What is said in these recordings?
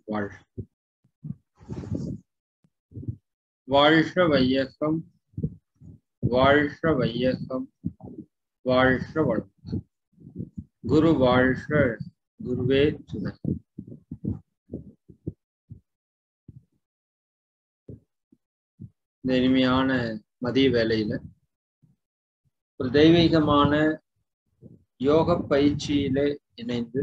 வாழ் வாழ்க வையகம் வாழ்க வையகம் வாழ்க வளம் குரு வாழ்க குருவே துணை இந்த இனிமையான மதிய வேலையில ஒரு தெய்வீகமான யோக பயிற்சியிலே இணைந்து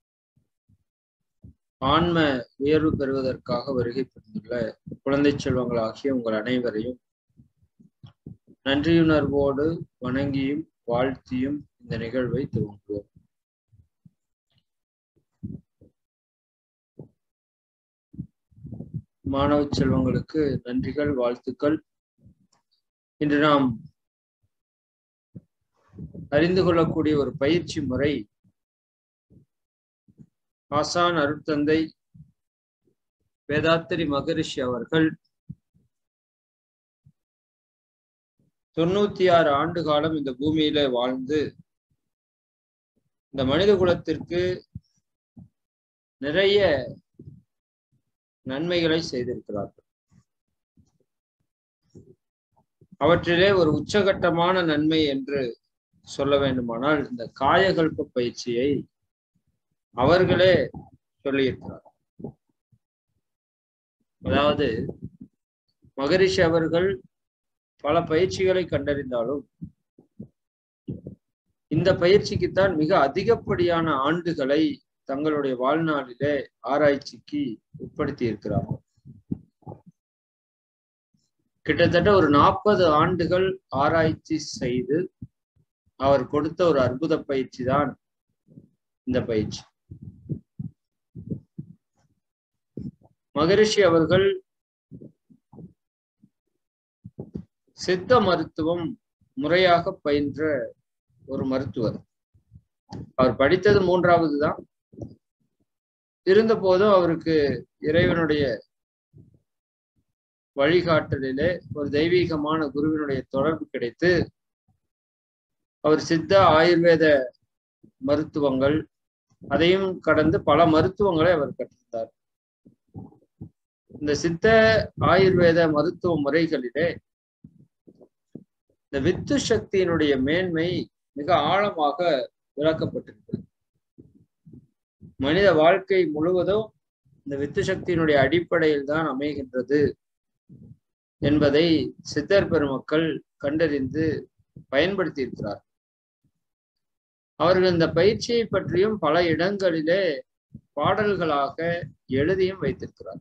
ஆன்ம உயர்வு பெறுவதற்காக வருகை புரிந்துள்ள குழந்தை செல்வங்களாகிய உங்கள் அனைவரையும் நன்றியுணர்வோடு வணங்கியும் வாழ்த்தியும் இந்த நிகழ்வை துவங்குவோம் மாணவ செல்வங்களுக்கு நன்றிகள் வாழ்த்துக்கள் இன்று நாம் அறிந்து கொள்ளக்கூடிய ஒரு பயிற்சி முறை ஆசான் அருட்தந்தை வேதாத்திரி மகரிஷி அவர்கள் தொண்ணூத்தி ஆறு ஆண்டு காலம் இந்த பூமியில வாழ்ந்து இந்த மனித குலத்திற்கு நிறைய நன்மைகளை செய்திருக்கிறார்கள் அவற்றிலே ஒரு உச்சகட்டமான நன்மை என்று சொல்ல வேண்டுமானால் இந்த காயகல்ப பயிற்சியை அவர்களே சொல்லியிருக்கிறார் அதாவது மகரிஷி அவர்கள் பல பயிற்சிகளை கண்டறிந்தாலும் இந்த பயிற்சிக்குத்தான் மிக அதிகப்படியான ஆண்டுகளை தங்களுடைய வாழ்நாளிலே ஆராய்ச்சிக்கு உட்படுத்தி இருக்கிறார்கள் கிட்டத்தட்ட ஒரு நாற்பது ஆண்டுகள் ஆராய்ச்சி செய்து அவர் கொடுத்த ஒரு அற்புத பயிற்சி தான் இந்த பயிற்சி மகரிஷி அவர்கள் சித்த மருத்துவம் முறையாக பயின்ற ஒரு மருத்துவர் அவர் படித்தது மூன்றாவது தான் இருந்த போதும் அவருக்கு இறைவனுடைய வழிகாட்டலிலே ஒரு தெய்வீகமான குருவினுடைய தொடர்பு கிடைத்து அவர் சித்த ஆயுர்வேத மருத்துவங்கள் அதையும் கடந்து பல மருத்துவங்களை அவர் கற்றிருந்தார் இந்த சித்த ஆயுர்வேத மருத்துவ முறைகளிலே இந்த வித்து சக்தியினுடைய மேன்மை மிக ஆழமாக விளக்கப்பட்டிருக்கிறது மனித வாழ்க்கை முழுவதும் இந்த வித்து சக்தியினுடைய அடிப்படையில் தான் அமைகின்றது என்பதை சித்தர் பெருமக்கள் கண்டறிந்து பயன்படுத்தி இருக்கிறார் அவர்கள் இந்த பயிற்சியை பற்றியும் பல இடங்களிலே பாடல்களாக எழுதியும் வைத்திருக்கிறார்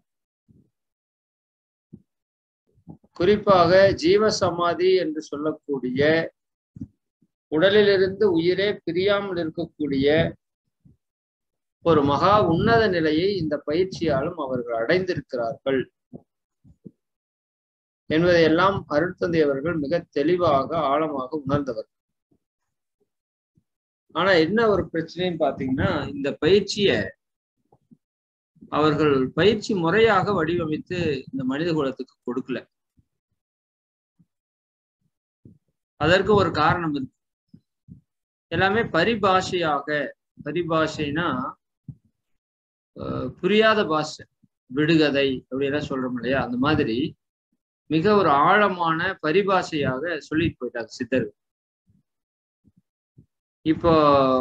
குறிப்பாக ஜீவ சமாதி என்று சொல்லக்கூடிய உடலிலிருந்து உயிரே பிரியாமல் இருக்கக்கூடிய ஒரு மகா உன்னத நிலையை இந்த பயிற்சியாலும் அவர்கள் அடைந்திருக்கிறார்கள் என்பதையெல்லாம் அருட்தந்தை அவர்கள் மிக தெளிவாக ஆழமாக உணர்ந்தவர் ஆனா என்ன ஒரு பிரச்சனைன்னு பாத்தீங்கன்னா இந்த பயிற்சிய அவர்கள் பயிற்சி முறையாக வடிவமைத்து இந்த மனித குலத்துக்கு கொடுக்கல அதற்கு ஒரு காரணம் இருக்கு எல்லாமே பரிபாஷையாக பரிபாஷைனா புரியாத பாஷை விடுகதை அப்படியெல்லாம் சொல்றோம் இல்லையா அந்த மாதிரி மிக ஒரு ஆழமான பரிபாஷையாக சொல்லிட்டு போயிட்டாங்க சித்தர்கள் இப்போ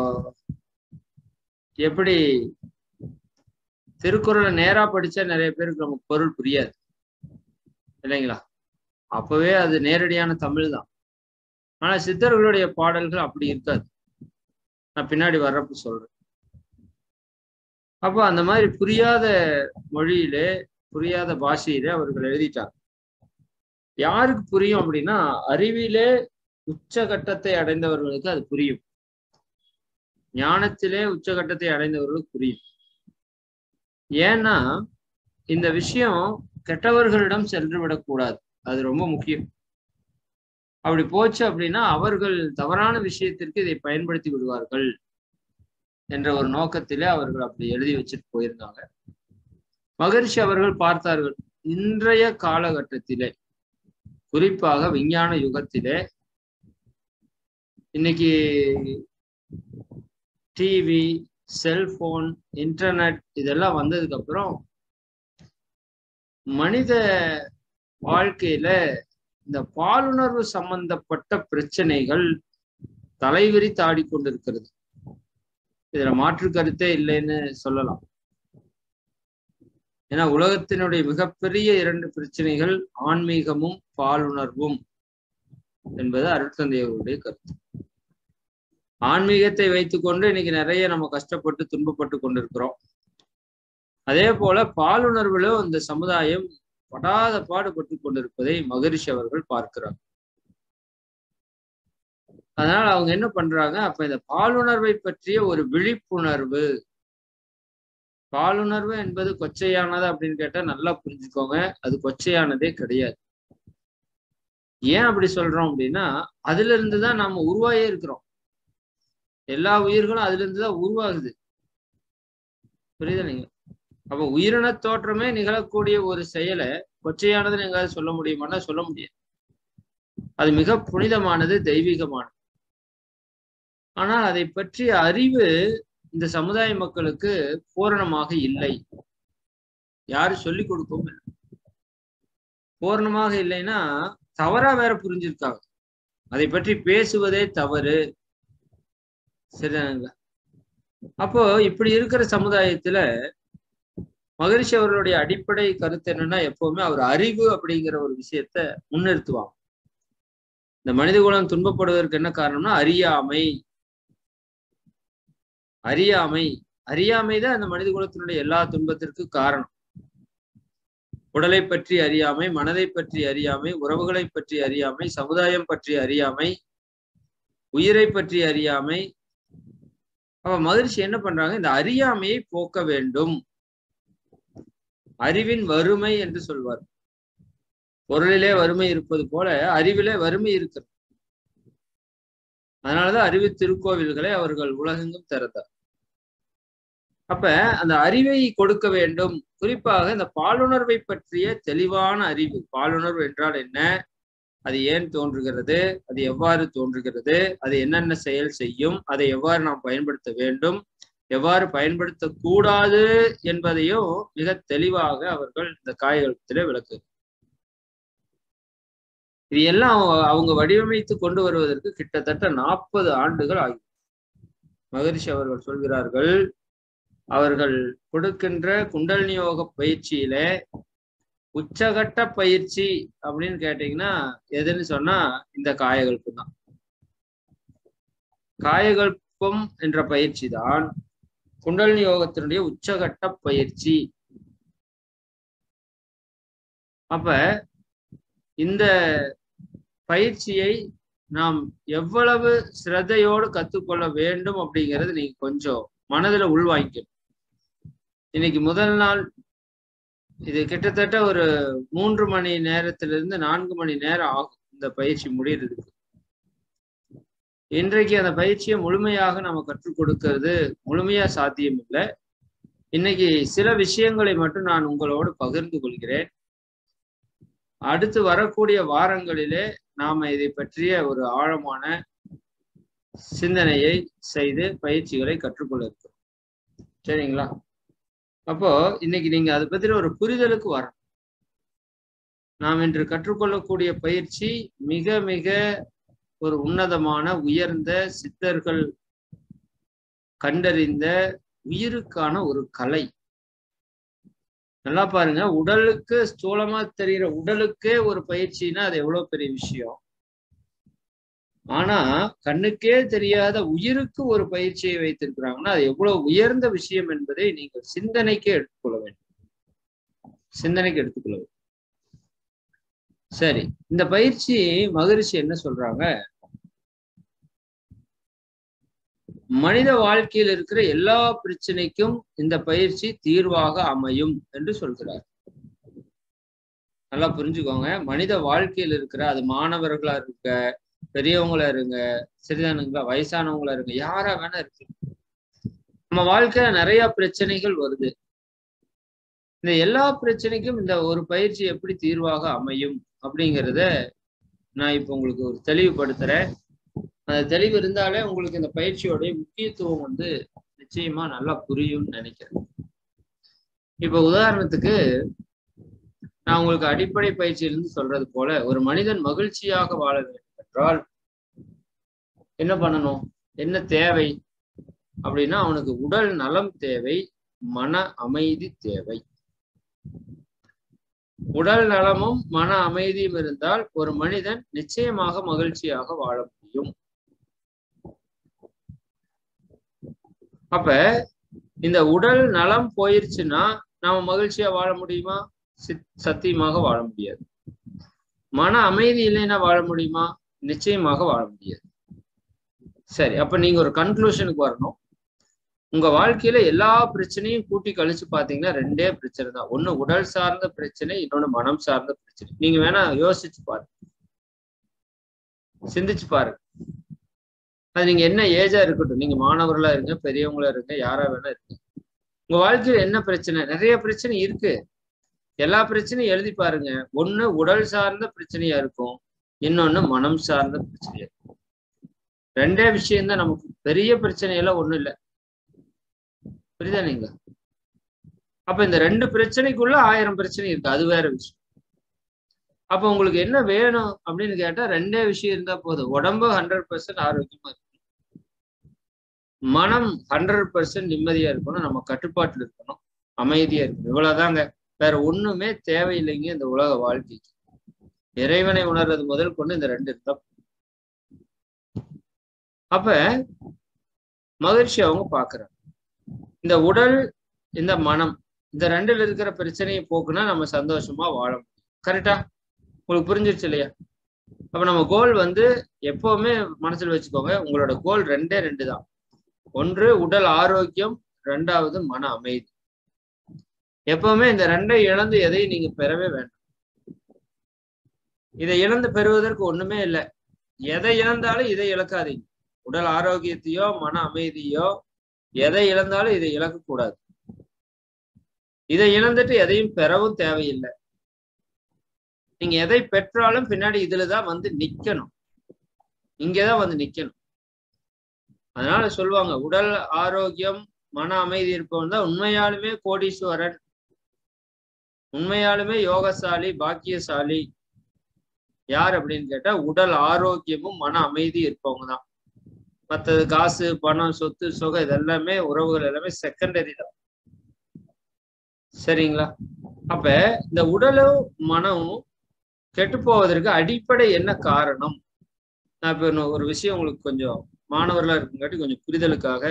எப்படி திருக்குறளை நேரா படிச்சா நிறைய பேருக்கு நமக்கு பொருள் புரியாது இல்லைங்களா அப்பவே அது நேரடியான தமிழ் தான் ஆனா சித்தர்களுடைய பாடல்கள் அப்படி இருக்காது நான் பின்னாடி வர்றப்ப சொல்றேன் அப்போ அந்த மாதிரி புரியாத மொழியிலே புரியாத பாஷையிலே அவர்கள் எழுதிட்டாங்க யாருக்கு புரியும் அப்படின்னா அறிவிலே உச்சகட்டத்தை அடைந்தவர்களுக்கு அது புரியும் ஞானத்திலே உச்சகட்டத்தை அடைந்தவர்களுக்கு புரியும் ஏன்னா இந்த விஷயம் கெட்டவர்களிடம் சென்று விடக்கூடாது அது ரொம்ப முக்கியம் அப்படி போச்சு அப்படின்னா அவர்கள் தவறான விஷயத்திற்கு இதை பயன்படுத்தி விடுவார்கள் என்ற ஒரு நோக்கத்திலே அவர்கள் அப்படி எழுதி வச்சுட்டு போயிருந்தாங்க மகரிஷி அவர்கள் பார்த்தார்கள் இன்றைய காலகட்டத்திலே குறிப்பாக விஞ்ஞான யுகத்திலே இன்னைக்கு டிவி செல்போன் இன்டர்நெட் இதெல்லாம் வந்ததுக்கு அப்புறம் மனித வாழ்க்கையில இந்த பாலுணர்வு சம்பந்தப்பட்ட பிரச்சனைகள் தலைவிரி தாடி கொண்டிருக்கிறது இதுல மாற்று கருத்தே இல்லைன்னு சொல்லலாம் ஏன்னா உலகத்தினுடைய மிகப்பெரிய இரண்டு பிரச்சனைகள் ஆன்மீகமும் பாலுணர்வும் என்பது அருட்தந்தையவருடைய கருத்து ஆன்மீகத்தை வைத்துக்கொண்டு இன்னைக்கு நிறைய நம்ம கஷ்டப்பட்டு துன்பப்பட்டு கொண்டிருக்கிறோம் அதே போல பாலுணர்விலும் இந்த சமுதாயம் படாத பாடுபட்டு கொண்டிருப்பதை மகரிஷி அவர்கள் பார்க்கிறார் அதனால அவங்க என்ன பண்றாங்க அப்ப இந்த பாலுணர்வை பற்றிய ஒரு விழிப்புணர்வு பாலுணர்வு என்பது கொச்சையானது அப்படின்னு கேட்டா நல்லா புரிஞ்சுக்கோங்க அது கொச்சையானதே கிடையாது ஏன் அப்படி சொல்றோம் அப்படின்னா அதுல இருந்துதான் நாம உருவாயே இருக்கிறோம் எல்லா உயிர்களும் அதுல இருந்துதான் உருவாகுது புரியுதா நீங்க அப்ப உயிரின தோற்றமே நிகழக்கூடிய ஒரு செயலை கொச்சையானதுன்னு எங்காவது சொல்ல முடியுமானா சொல்ல முடியாது அது மிக புனிதமானது தெய்வீகமானது ஆனால் அதை பற்றிய அறிவு இந்த சமுதாய மக்களுக்கு பூரணமாக இல்லை யாரு சொல்லி கொடுக்கவும் இல்லை பூரணமாக இல்லைன்னா தவறா வேற புரிஞ்சிருக்காங்க அதை பற்றி பேசுவதே தவறு சரிதானுங்களா அப்போ இப்படி இருக்கிற சமுதாயத்துல மகரிஷி அவர்களுடைய அடிப்படை கருத்து என்னன்னா எப்பவுமே அவர் அறிவு அப்படிங்கிற ஒரு விஷயத்த முன்னிறுத்துவாங்க இந்த மனித குலம் துன்பப்படுவதற்கு என்ன காரணம்னா அறியாமை அறியாமை அறியாமை தான் அந்த மனித குலத்தினுடைய எல்லா துன்பத்திற்கு காரணம் உடலை பற்றி அறியாமை மனதை பற்றி அறியாமை உறவுகளை பற்றி அறியாமை சமுதாயம் பற்றி அறியாமை உயிரை பற்றி அறியாமை அவ மகிழ்ச்சி என்ன பண்றாங்க இந்த அறியாமையை போக்க வேண்டும் அறிவின் வறுமை என்று சொல்வார் பொருளிலே வறுமை இருப்பது போல அறிவிலே வறுமை இருக்கிறது அதனாலதான் அறிவு திருக்கோவில்களை அவர்கள் உலகெங்கும் திறந்தார் அப்ப அந்த அறிவை கொடுக்க வேண்டும் குறிப்பாக இந்த பாலுணர்வை பற்றிய தெளிவான அறிவு பாலுணர்வு என்றால் என்ன அது ஏன் தோன்றுகிறது அது எவ்வாறு தோன்றுகிறது அது என்னென்ன செயல் செய்யும் அதை எவ்வாறு நாம் பயன்படுத்த வேண்டும் எவ்வாறு பயன்படுத்தக்கூடாது என்பதையும் மிக தெளிவாக அவர்கள் இந்த காய்கல்பத்திலே விளக்கு இது எல்லாம் அவங்க வடிவமைத்து கொண்டு வருவதற்கு கிட்டத்தட்ட நாற்பது ஆண்டுகள் ஆகும் மகரிஷி அவர்கள் சொல்கிறார்கள் அவர்கள் கொடுக்கின்ற குண்டலினி யோக பயிற்சியில உச்சகட்ட பயிற்சி அப்படின்னு கேட்டீங்கன்னா எதுன்னு சொன்னா இந்த காயகல்பம் தான் காயகல்பம் என்ற பயிற்சி தான் குண்டலினி யோகத்தினுடைய உச்சகட்ட பயிற்சி அப்ப இந்த பயிற்சியை நாம் எவ்வளவு சிரத்தையோடு கத்துக்கொள்ள வேண்டும் அப்படிங்கிறது நீங்க கொஞ்சம் மனதுல உள்வாங்கிக்கணும் இன்னைக்கு முதல் நாள் இது கிட்டத்தட்ட ஒரு மூன்று மணி நேரத்திலிருந்து நான்கு மணி நேரம் ஆகும் இந்த பயிற்சி முடியறதுக்கு இன்றைக்கு அந்த பயிற்சியை முழுமையாக நம்ம கற்றுக் கொடுக்கிறது முழுமையா சாத்தியம் இல்லை இன்னைக்கு சில விஷயங்களை மட்டும் நான் உங்களோடு பகிர்ந்து கொள்கிறேன் அடுத்து வரக்கூடிய வாரங்களிலே நாம இதை பற்றிய ஒரு ஆழமான சிந்தனையை செய்து பயிற்சிகளை கற்றுக்கொள்ள இருக்கிறோம் சரிங்களா அப்போ இன்னைக்கு நீங்க அதை பத்தின ஒரு புரிதலுக்கு வரணும் நாம் இன்று கற்றுக்கொள்ளக்கூடிய பயிற்சி மிக மிக ஒரு உன்னதமான உயர்ந்த சித்தர்கள் கண்டறிந்த உயிருக்கான ஒரு கலை நல்லா பாருங்க உடலுக்கு ஸ்தூலமா தெரிகிற உடலுக்கே ஒரு பயிற்சினா அது எவ்வளவு பெரிய விஷயம் ஆனா கண்ணுக்கே தெரியாத உயிருக்கு ஒரு பயிற்சியை வைத்திருக்கிறாங்கன்னா அது எவ்வளவு உயர்ந்த விஷயம் என்பதை நீங்கள் சிந்தனைக்கு எடுத்துக்கொள்ள வேண்டும் சிந்தனைக்கு எடுத்துக்கொள்ள வேண்டும் சரி இந்த பயிற்சி மகரிஷி என்ன சொல்றாங்க மனித வாழ்க்கையில் இருக்கிற எல்லா பிரச்சனைக்கும் இந்த பயிற்சி தீர்வாக அமையும் என்று சொல்கிறார் நல்லா புரிஞ்சுக்கோங்க மனித வாழ்க்கையில் இருக்கிற அது மாணவர்களா இருக்க பெரியவங்களா இருங்க சிறிதானுங்களா வயசானவங்களா இருங்க யாரா வேணா இருக்கு நம்ம வாழ்க்கையில நிறைய பிரச்சனைகள் வருது இந்த எல்லா பிரச்சனைக்கும் இந்த ஒரு பயிற்சி எப்படி தீர்வாக அமையும் அப்படிங்கிறத நான் இப்ப உங்களுக்கு ஒரு தெளிவுபடுத்துறேன் அந்த தெளிவு இருந்தாலே உங்களுக்கு இந்த பயிற்சியோடைய முக்கியத்துவம் வந்து நிச்சயமா நல்லா புரியும்னு நினைக்கிறேன் இப்ப உதாரணத்துக்கு நான் உங்களுக்கு அடிப்படை பயிற்சியிலிருந்து சொல்றது போல ஒரு மனிதன் மகிழ்ச்சியாக வாழ வேண்டும் என்றால் என்ன பண்ணணும் என்ன தேவை அப்படின்னா அவனுக்கு உடல் நலம் தேவை மன அமைதி தேவை உடல் நலமும் மன அமைதியும் இருந்தால் ஒரு மனிதன் நிச்சயமாக மகிழ்ச்சியாக வாழ முடியும் அப்ப இந்த உடல் நலம் போயிருச்சுன்னா நாம மகிழ்ச்சியா வாழ முடியுமா சத்தியமாக வாழ முடியாது மன அமைதி இல்லைன்னா வாழ முடியுமா நிச்சயமாக வாழ முடியாது சரி அப்ப நீங்க ஒரு கன்க்ளூஷனுக்கு வரணும் உங்க வாழ்க்கையில எல்லா பிரச்சனையும் கூட்டி கழிச்சு பாத்தீங்கன்னா ரெண்டே பிரச்சனை தான் ஒண்ணு உடல் சார்ந்த பிரச்சனை இன்னொன்னு மனம் சார்ந்த பிரச்சனை நீங்க வேணா யோசிச்சு பாருங்க சிந்திச்சு பாருங்க அது நீங்க என்ன ஏஜா இருக்கட்டும் நீங்க மாணவர்களா இருங்க பெரியவங்களா இருங்க யாரா வேணா இருங்க உங்க வாழ்க்கையில என்ன பிரச்சனை நிறைய பிரச்சனை இருக்கு எல்லா பிரச்சனையும் எழுதி பாருங்க ஒண்ணு உடல் சார்ந்த பிரச்சனையா இருக்கும் இன்னொன்னு மனம் சார்ந்த பிரச்சனையா இருக்கும் ரெண்டே விஷயம்தான் நமக்கு பெரிய பிரச்சனையெல்லாம் ஒண்ணும் இல்லை புரியுதா நீங்க அப்ப இந்த ரெண்டு பிரச்சனைக்குள்ள ஆயிரம் பிரச்சனை இருக்கு அது வேற விஷயம் அப்ப உங்களுக்கு என்ன வேணும் அப்படின்னு கேட்டா ரெண்டே விஷயம் இருந்தா போதும் உடம்பு ஹண்ட்ரட் பர்சன்ட் ஆரோக்கியமா இருக்கும் மனம் ஹண்ட்ரட் பர்சன்ட் நிம்மதியா இருக்கணும் நம்ம கட்டுப்பாட்டுல இருக்கணும் அமைதியா இருக்கணும் இவ்வளவுதாங்க வேற ஒண்ணுமே தேவையில்லைங்க இந்த உலக வாழ்க்கைக்கு இறைவனை உணர்றது முதல் கொண்டு இந்த ரெண்டு இருந்தா அப்ப மகிழ்ச்சி அவங்க பாக்குறாங்க இந்த உடல் இந்த மனம் இந்த ரெண்டுல இருக்கிற பிரச்சனையை போக்குனா நம்ம சந்தோஷமா வாழ முடியும் கரெக்டா உங்களுக்கு புரிஞ்சிருச்சு இல்லையா அப்ப நம்ம கோல் வந்து எப்பவுமே மனசுல வச்சுக்கோங்க உங்களோட கோல் ரெண்டே ரெண்டு தான் ஒன்று உடல் ஆரோக்கியம் ரெண்டாவது மன அமைதி எப்பவுமே இந்த ரெண்டை இழந்து எதையும் நீங்க பெறவே வேண்டாம் இதை இழந்து பெறுவதற்கு ஒண்ணுமே இல்லை எதை இழந்தாலும் இதை இழக்காதீங்க உடல் ஆரோக்கியத்தையோ மன அமைதியோ எதை இழந்தாலும் இதை இழக்கக்கூடாது இதை இழந்துட்டு எதையும் பெறவும் தேவையில்லை நீங்க எதை பெற்றாலும் பின்னாடி இதுலதான் வந்து நிக்கணும் இங்கதான் வந்து நிக்கணும் அதனால சொல்லுவாங்க உடல் ஆரோக்கியம் மன அமைதி இருப்பவன் தான் உண்மையாலுமே கோடீஸ்வரன் உண்மையாலுமே யோகசாலி பாக்கியசாலி யார் அப்படின்னு கேட்டா உடல் ஆரோக்கியமும் மன அமைதி இருப்பவங்க தான் மற்றது காசு பணம் சொத்து சுகம் இதெல்லாமே உறவுகள் எல்லாமே செகண்டரி தான் சரிங்களா அப்ப இந்த உடலும் மனமும் கெட்டு போவதற்கு அடிப்படை என்ன காரணம் நான் இப்ப ஒரு விஷயம் உங்களுக்கு கொஞ்சம் மாணவர்களா இருக்குங்காட்டி கொஞ்சம் புரிதலுக்காக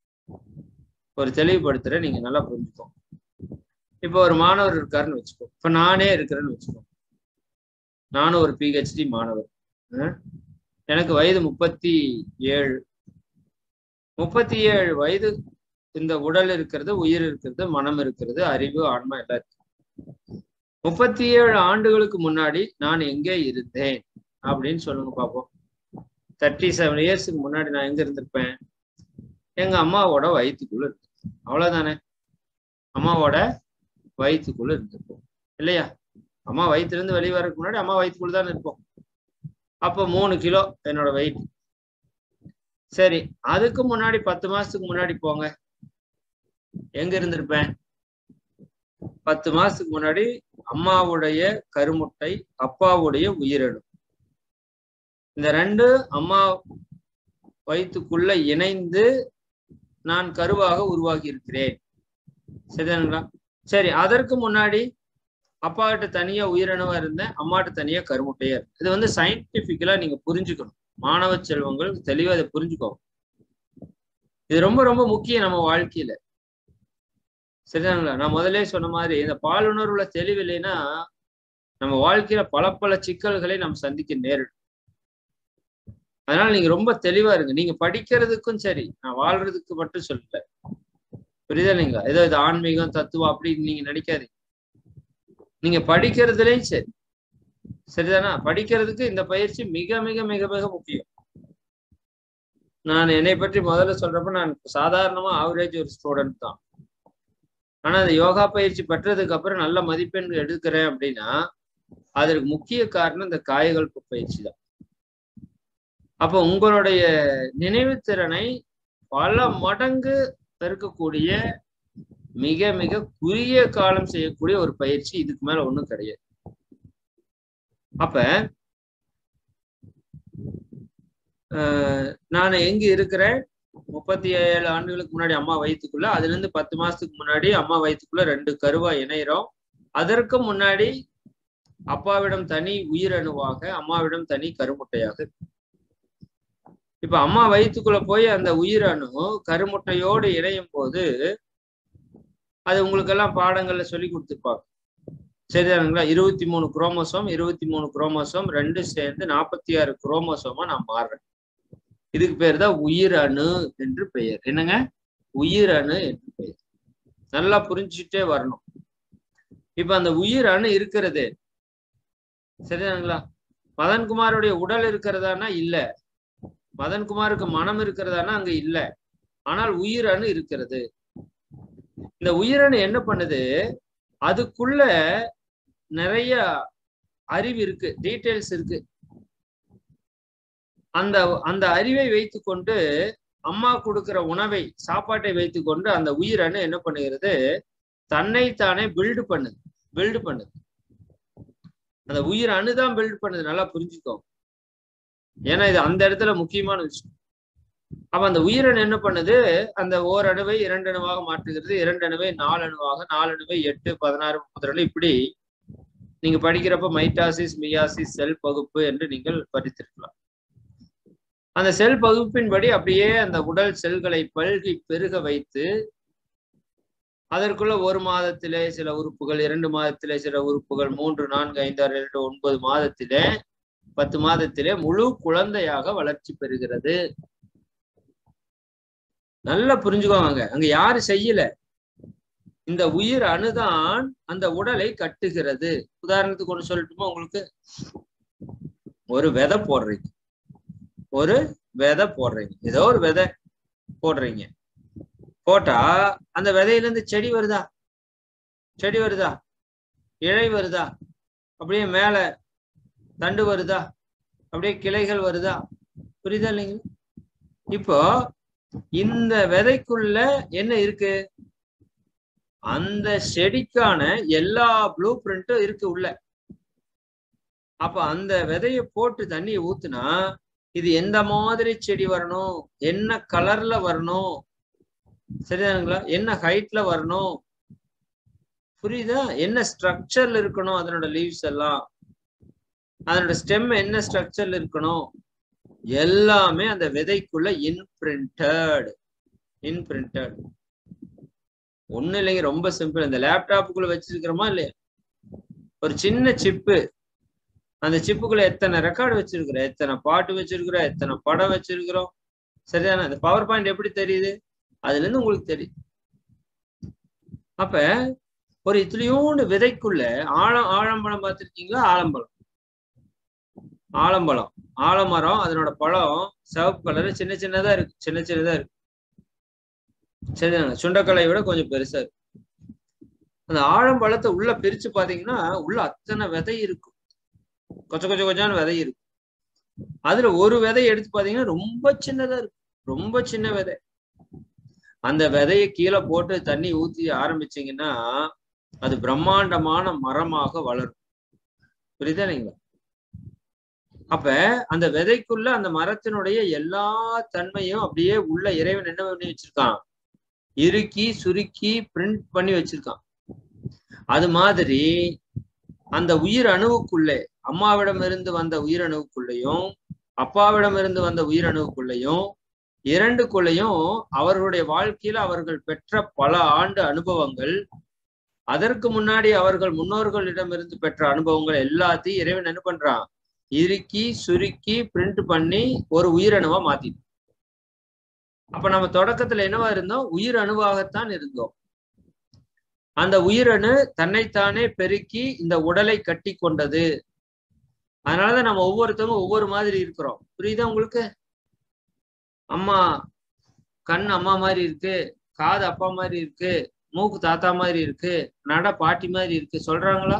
ஒரு தெளிவுபடுத்துறேன் நீங்க நல்லா புரிஞ்சுக்கோ இப்போ ஒரு மாணவர் இருக்காருன்னு வச்சுக்கோ இப்ப நானே இருக்கிறேன்னு வச்சுக்கோ நானும் ஒரு பிஹெச்டி மாணவர் எனக்கு வயது முப்பத்தி ஏழு முப்பத்தி ஏழு வயது இந்த உடல் இருக்கிறது உயிர் இருக்கிறது மனம் இருக்கிறது அறிவு ஆன்மா எல்லாம் இருக்கு முப்பத்தி ஏழு ஆண்டுகளுக்கு முன்னாடி நான் எங்கே இருந்தேன் அப்படின்னு சொல்லுங்க பார்ப்போம் தேர்ட்டி செவன் இயர்ஸுக்கு முன்னாடி நான் எங்க இருந்திருப்பேன் எங்க அம்மாவோட வயிற்றுக்குள்ள இருக்கு அவ்வளவுதானே அம்மாவோட வயிற்றுக்குள்ள இருந்திருப்போம் இல்லையா அம்மா வயிற்றுல இருந்து வெளியே வரதுக்கு முன்னாடி அம்மா வயிற்றுக்குள்ள தான் இருப்போம் அப்போ மூணு கிலோ என்னோட வெயிட் சரி அதுக்கு முன்னாடி பத்து மாசத்துக்கு முன்னாடி போங்க எங்க இருந்திருப்பேன் பத்து மாசத்துக்கு முன்னாடி அம்மாவுடைய கருமுட்டை அப்பாவுடைய உயிரணு இந்த ரெண்டு அம்மா வயிற்றுக்குள்ள இணைந்து நான் கருவாக உருவாகி இருக்கிறேன் சரிதானுங்களா சரி அதற்கு முன்னாடி அப்பா கிட்ட தனியா உயிரினவா இருந்தேன் அம்மாட்ட தனியா கருமுட்டையா இருக்கு இது வந்து சயின்டிபிக்கலா நீங்க புரிஞ்சுக்கணும் மாணவ செல்வங்கள் தெளிவா இதை புரிஞ்சுக்கோங்க இது ரொம்ப ரொம்ப முக்கியம் நம்ம வாழ்க்கையில சரிதானுங்களா நான் முதலே சொன்ன மாதிரி இந்த பாலுணர்வுல தெளிவில்லைன்னா நம்ம வாழ்க்கையில பல பல சிக்கல்களை நம்ம சந்திக்க நேரிடும் அதனால நீங்க ரொம்ப தெளிவா இருங்க நீங்க படிக்கிறதுக்கும் சரி நான் வாழ்றதுக்கு மட்டும் சொல்லல புரியுதா நீங்க ஏதோ இது ஆன்மீகம் தத்துவம் அப்படின்னு நீங்க நினைக்காதீங்க நீங்க படிக்கிறதுலயும் சரி சரிதானா படிக்கிறதுக்கு இந்த பயிற்சி மிக மிக மிக மிக முக்கியம் நான் என்னை பற்றி முதல்ல சொல்றப்ப நான் சாதாரணமா ஆவரேஜ் ஒரு ஸ்டூடெண்ட் தான் ஆனா அந்த யோகா பயிற்சி பெற்றதுக்கு அப்புறம் நல்ல மதிப்பெண் எடுக்கிறேன் அப்படின்னா அதற்கு முக்கிய காரணம் இந்த காயகல்ப பயிற்சி தான் அப்போ உங்களுடைய நினைவுத்திறனை பல மடங்கு பெருக்கக்கூடிய மிக மிக குறுகிய காலம் செய்யக்கூடிய ஒரு பயிற்சி இதுக்கு மேல ஒண்ணும் கிடையாது அப்ப நான் எங்க இருக்கிறேன் முப்பத்தி ஏழு ஆண்டுகளுக்கு முன்னாடி அம்மா வயிற்றுக்குள்ள அதுல இருந்து பத்து மாசத்துக்கு முன்னாடி அம்மா வயிற்றுக்குள்ள ரெண்டு கருவா இணைகிறோம் அதற்கு முன்னாடி அப்பாவிடம் தனி உயிரணுவாக அம்மாவிடம் தனி கருமுட்டையாக இப்ப அம்மா வயிற்றுக்குள்ள போய் அந்த உயிரணு கருமுட்டையோடு இணையும் போது அது உங்களுக்கு எல்லாம் பாடங்கள்ல சொல்லி கொடுத்துருப்பாங்க சரிதானுங்களா இருபத்தி மூணு குரோமோசோம் இருபத்தி மூணு குரோமோசோம் ரெண்டு சேர்ந்து நாற்பத்தி ஆறு குரோமோசோமா நான் மாறுறேன் இதுக்கு பேர் தான் உயிரணு என்று பெயர் என்னங்க உயிரணு என்று பெயர் நல்லா புரிஞ்சுட்டே வரணும் இப்ப அந்த உயிரணு இருக்கிறது சரிதானுங்களா மதன்குமாருடைய உடல் இருக்கிறதானா இல்ல மதன்குமாருக்கு மனம் இருக்கிறதானா அங்க இல்ல ஆனால் உயிரணு இருக்கிறது இந்த உயிரணு என்ன பண்ணுது அதுக்குள்ள நிறைய அறிவு இருக்கு டீட்டெயில்ஸ் இருக்கு அந்த அந்த அறிவை வைத்துக்கொண்டு அம்மா கொடுக்கிற உணவை சாப்பாட்டை வைத்துக்கொண்டு அந்த உயிரணு என்ன பண்ணுகிறது தன்னைத்தானே பில்டு பண்ணுது பில்டு பண்ணுது அந்த உயிர் அணுதான் பில்ட் பண்ணுது நல்லா புரிஞ்சுக்கோ ஏன்னா இது அந்த இடத்துல முக்கியமான விஷயம் அப்ப அந்த உயிரணு என்ன பண்ணுது அந்த ஓரணுவை இரண்டு அணுவாக மாற்றுகிறது இரண்டு அணுவை நாலு அணுவாக நாலு அணுவை எட்டு பதினாறு முப்பத்தி ரெண்டு இப்படி நீங்க படிக்கிறப்ப மைட்டாசிஸ் மியாசிஸ் செல் பகுப்பு என்று நீங்கள் படித்திருக்கலாம் அந்த செல் பகுப்பின்படி அப்படியே அந்த உடல் செல்களை பல்கி பெருக வைத்து அதற்குள்ள ஒரு மாதத்திலே சில உறுப்புகள் இரண்டு மாதத்திலே சில உறுப்புகள் மூன்று நான்கு ஐந்து ஆறு ஏழு ஒன்பது மாதத்திலே பத்து மாதத்திலே முழு குழந்தையாக வளர்ச்சி பெறுகிறது நல்லா புரிஞ்சுக்கோங்க அங்க யாரு செய்யல இந்த உயிர் அணுதான் அந்த உடலை கட்டுகிறது உதாரணத்துக்கு ஒன்று சொல்லட்டுமா உங்களுக்கு ஒரு விதை போடுறீங்க ஒரு விதை போடுறீங்க ஏதோ ஒரு விதை போடுறீங்க போட்டா அந்த விதையில இருந்து செடி வருதா செடி வருதா இழை வருதா அப்படியே மேல தண்டு வருதா அப்படியே கிளைகள் வருதா புரியுதா இல்லைங்க இப்போ இந்த விதைக்குள்ள என்ன இருக்கு அந்த செடிக்கான எல்லா ப்ளூ பிரிண்ட்டும் இருக்கு உள்ள அப்ப அந்த விதைய போட்டு தண்ணியை ஊத்துனா இது எந்த மாதிரி செடி வரணும் என்ன கலர்ல வரணும் சரிதானுங்களா என்ன ஹைட்ல வரணும் புரியுதா என்ன ஸ்ட்ரக்சர்ல இருக்கணும் அதனோட லீவ்ஸ் எல்லாம் அதனோட ஸ்டெம் என்ன ஸ்ட்ரக்சர்ல இருக்கணும் எல்லாமே அந்த விதைக்குள்ள இன்பிரிண்டட் இன்பிரிண்டட் ஒண்ணு இல்லைங்க ரொம்ப சிம்பிள் இந்த லேப்டாப்புக்குள்ள வச்சிருக்கிறோமா இல்லையா ஒரு சின்ன சிப்பு அந்த சிப்புக்குள்ள எத்தனை ரெக்கார்டு வச்சிருக்கிறோம் எத்தனை பாட்டு வச்சிருக்கிறோம் எத்தனை படம் வச்சிருக்கிறோம் சரிதானே அந்த பவர் பாயிண்ட் எப்படி தெரியுது அதுல இருந்து உங்களுக்கு தெரியும் அப்ப ஒரு இத்துளியோண்டு விதைக்குள்ள ஆழம் ஆழம்பழம் பார்த்திருக்கீங்களா ஆலம்பழம் ஆலம்பழம் ஆலமரம் அதனோட பழம் சிவப்பு கலரு சின்ன சின்னதா இருக்கு சின்ன சின்னதா இருக்கு சரிதாங்க சுண்டக்கலை விட கொஞ்சம் பெருசா இருக்கு அந்த ஆழம்பழத்தை உள்ள பிரிச்சு பாத்தீங்கன்னா உள்ள அத்தனை விதை இருக்கும் கொச்ச கொச்ச கொச்சான விதை இருக்கு அதுல ஒரு விதை எடுத்து பாத்தீங்கன்னா ரொம்ப சின்னதா இருக்கு ரொம்ப சின்ன விதை அந்த விதையை கீழே போட்டு தண்ணி ஊத்தி ஆரம்பிச்சீங்கன்னா அது பிரம்மாண்டமான மரமாக வளரும் புரியுதா இல்லைங்களா அப்ப அந்த விதைக்குள்ள அந்த மரத்தினுடைய எல்லா தன்மையும் அப்படியே உள்ள இறைவன் என்ன பண்ணி வச்சிருக்கான் இறுக்கி சுருக்கி பிரிண்ட் பண்ணி வச்சிருக்கான் அது மாதிரி அந்த உயிர் அணுவுக்குள்ளே அம்மாவிடம் இருந்து வந்த உயிரணுவுக்குள்ளேயும் அப்பாவிடம் இருந்து வந்த உயிரணுவுக்குள்ளேயும் இரண்டுக்குள்ளேயும் அவர்களுடைய வாழ்க்கையில அவர்கள் பெற்ற பல ஆண்டு அனுபவங்கள் அதற்கு முன்னாடி அவர்கள் முன்னோர்களிடமிருந்து பெற்ற அனுபவங்கள் எல்லாத்தையும் இறைவன் என்ன பண்றான் இறுக்கி சுருக்கி பிரிண்ட் பண்ணி ஒரு உயிரணுவா மாத்திடும் அப்ப நம்ம தொடக்கத்துல என்னவா இருந்தோம் உயிர் அணுவாகத்தான் இருந்தோம் அந்த உயிரணு தன்னைத்தானே பெருக்கி இந்த உடலை கட்டி கொண்டது அதனாலதான் நம்ம ஒவ்வொருத்தவங்க ஒவ்வொரு மாதிரி இருக்கிறோம் புரியுதா உங்களுக்கு அம்மா கண் அம்மா மாதிரி இருக்கு காது அப்பா மாதிரி இருக்கு மூக்கு தாத்தா மாதிரி இருக்கு நட பாட்டி மாதிரி இருக்கு சொல்றாங்களா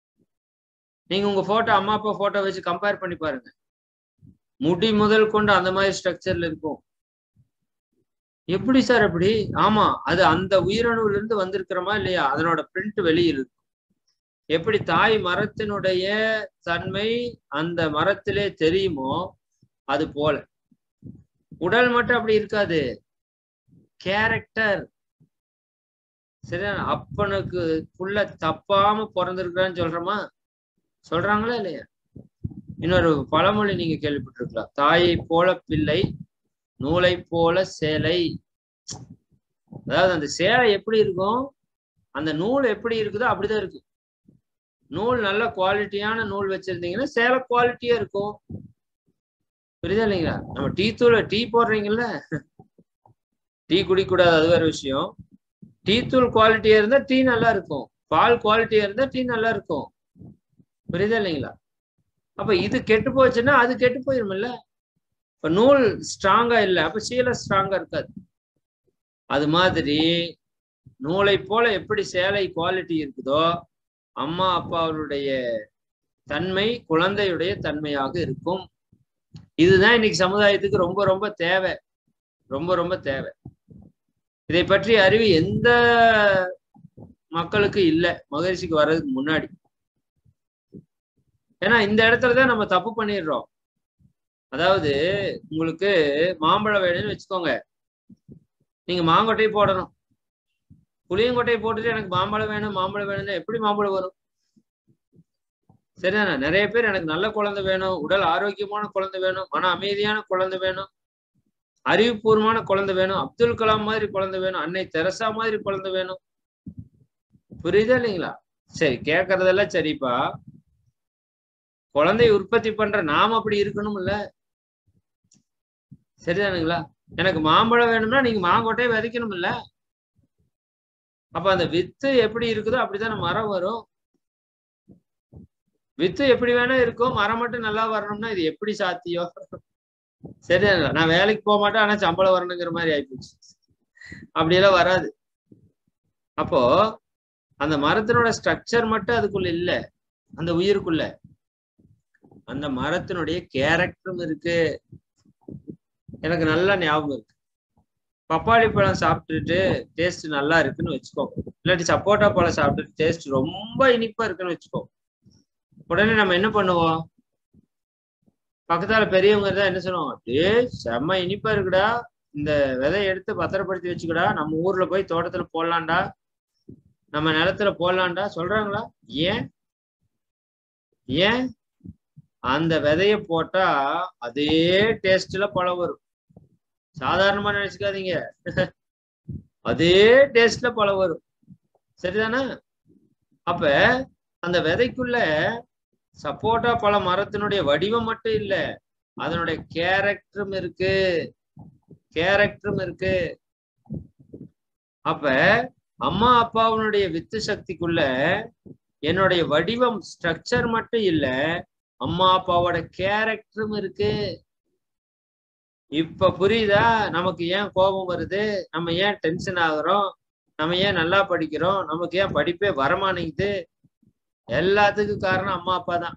நீங்க உங்க போட்டோ அம்மா அப்பா போட்டோ வச்சு கம்பேர் பண்ணி பாருங்க முடி முதல் கொண்டு அந்த மாதிரி ஸ்ட்ரக்சர்ல இருக்கும் எப்படி சார் அப்படி ஆமா அது அந்த உயிரணுவுல இருந்து வந்திருக்கிறோமா இல்லையா அதனோட பிரிண்ட் வெளியில் இருக்கும் எப்படி தாய் மரத்தினுடைய தன்மை அந்த மரத்திலே தெரியுமோ அது போல உடல் மட்டும் அப்படி இருக்காது கேரக்டர் சரியா அப்பனுக்கு புள்ள தப்பாம பிறந்திருக்கிறான்னு சொல்றோமா சொல்றாங்களா இல்லையா இன்னொரு பழமொழி நீங்க கேள்விப்பட்டிருக்கலாம் தாயை போல பிள்ளை நூலை போல சேலை அதாவது அந்த சேலை எப்படி இருக்கும் அந்த நூல் எப்படி இருக்குதோ அப்படிதான் இருக்கு நூல் நல்ல குவாலிட்டியான நூல் வச்சிருந்தீங்கன்னா சேலை குவாலிட்டியா இருக்கும் புரியுதா இல்லைங்களா நம்ம டீ தூள் டீ போடுறீங்கல்ல டீ குடிக்கூடாது அது வேற விஷயம் டீ தூள் குவாலிட்டியா இருந்தா டீ நல்லா இருக்கும் பால் குவாலிட்டியா இருந்தா டீ நல்லா இருக்கும் புரியுதா இல்லைங்களா அப்ப இது கெட்டு போச்சுன்னா அது கெட்டு போயிருமில்ல இப்ப நூல் ஸ்ட்ராங்கா இல்லை அப்ப சீலை ஸ்ட்ராங்கா இருக்காது அது மாதிரி நூலை போல எப்படி சேலை குவாலிட்டி இருக்குதோ அம்மா அப்பாவுடைய தன்மை குழந்தையுடைய தன்மையாக இருக்கும் இதுதான் இன்னைக்கு சமுதாயத்துக்கு ரொம்ப ரொம்ப தேவை ரொம்ப ரொம்ப தேவை இதை பற்றி அறிவு எந்த மக்களுக்கு இல்லை மகரிஷிக்கு வர்றதுக்கு முன்னாடி ஏன்னா இந்த இடத்துலதான் நம்ம தப்பு பண்ணிடுறோம் அதாவது உங்களுக்கு மாம்பழம் வேணும்னு வச்சுக்கோங்க நீங்க மாங்கொட்டையை போடணும் புளியங்கொட்டையை போட்டுட்டு எனக்கு மாம்பழம் வேணும் மாம்பழம் வேணும்னா எப்படி மாம்பழம் வரும் சரிதானே நிறைய பேர் எனக்கு நல்ல குழந்தை வேணும் உடல் ஆரோக்கியமான குழந்தை வேணும் மன அமைதியான குழந்தை வேணும் அறிவுபூர்வமான குழந்தை வேணும் அப்துல் கலாம் மாதிரி குழந்தை வேணும் அன்னை தெரசா மாதிரி குழந்தை வேணும் புரியுதா இல்லைங்களா சரி கேட்கறதெல்லாம் சரிப்பா குழந்தை உற்பத்தி பண்ற நாம அப்படி இருக்கணும் இல்ல சரிதானுங்களா எனக்கு மாம்பழம் வேணும்னா நீங்க மாங்கொட்டையை விதைக்கணும் இல்ல அப்ப அந்த வித்து எப்படி இருக்குதோ அப்படித்தானே மரம் வரும் வித்து எப்படி வேணா இருக்கும் மரம் மட்டும் நல்லா வரணும்னா இது எப்படி சாத்தியம் சரிதானுங்களா நான் வேலைக்கு போக மாட்டேன் ஆனா சம்பளம் வரணுங்கிற மாதிரி ஆயிப்போச்சு அப்படியெல்லாம் வராது அப்போ அந்த மரத்தினோட ஸ்ட்ரக்சர் மட்டும் அதுக்குள்ள இல்ல அந்த உயிருக்குள்ள அந்த மரத்தினுடைய கேரக்டரும் இருக்கு எனக்கு நல்லா ஞாபகம் இருக்கு பப்பாளி பழம் சாப்பிட்டுட்டு டேஸ்ட் நல்லா இருக்குன்னு வச்சுக்கோங்க இல்லாட்டி சப்போட்டா பழம் சாப்பிட்டுட்டு டேஸ்ட் ரொம்ப இனிப்பா இருக்குன்னு வச்சுக்கோ உடனே நம்ம என்ன பண்ணுவோம் பக்கத்தால பெரியவங்க தான் என்ன சொல்லுவாங்க டே செம்ம இனிப்பா இருக்குடா இந்த விதையை எடுத்து பத்திரப்படுத்தி வச்சுக்கடா நம்ம ஊர்ல போய் தோட்டத்துல போடலாம்டா நம்ம நிலத்துல போடலாம்டா சொல்றாங்களா ஏன் ஏன் அந்த விதைய போட்டா அதே டேஸ்ட்ல பழம் வரும் சாதாரணமா நினைச்சுக்காதீங்க அதே டேஸ்ட்ல பழம் வரும் சரிதானே அப்ப அந்த விதைக்குள்ள சப்போட்டா பழ மரத்தினுடைய வடிவம் மட்டும் இல்ல அதனுடைய கேரக்டரும் இருக்கு கேரக்டரும் இருக்கு அப்ப அம்மா அப்பாவுடைய வித்து சக்திக்குள்ள என்னுடைய வடிவம் ஸ்ட்ரக்சர் மட்டும் இல்ல அம்மா அப்பாவோட கேரக்டரும் இருக்கு இப்ப புரியுதா நமக்கு ஏன் கோபம் வருது நம்ம ஏன் டென்ஷன் ஆகுறோம் நம்ம ஏன் நல்லா படிக்கிறோம் நமக்கு ஏன் படிப்பே வரமாட்டேங்குது எல்லாத்துக்கும் காரணம் அம்மா அப்பா தான்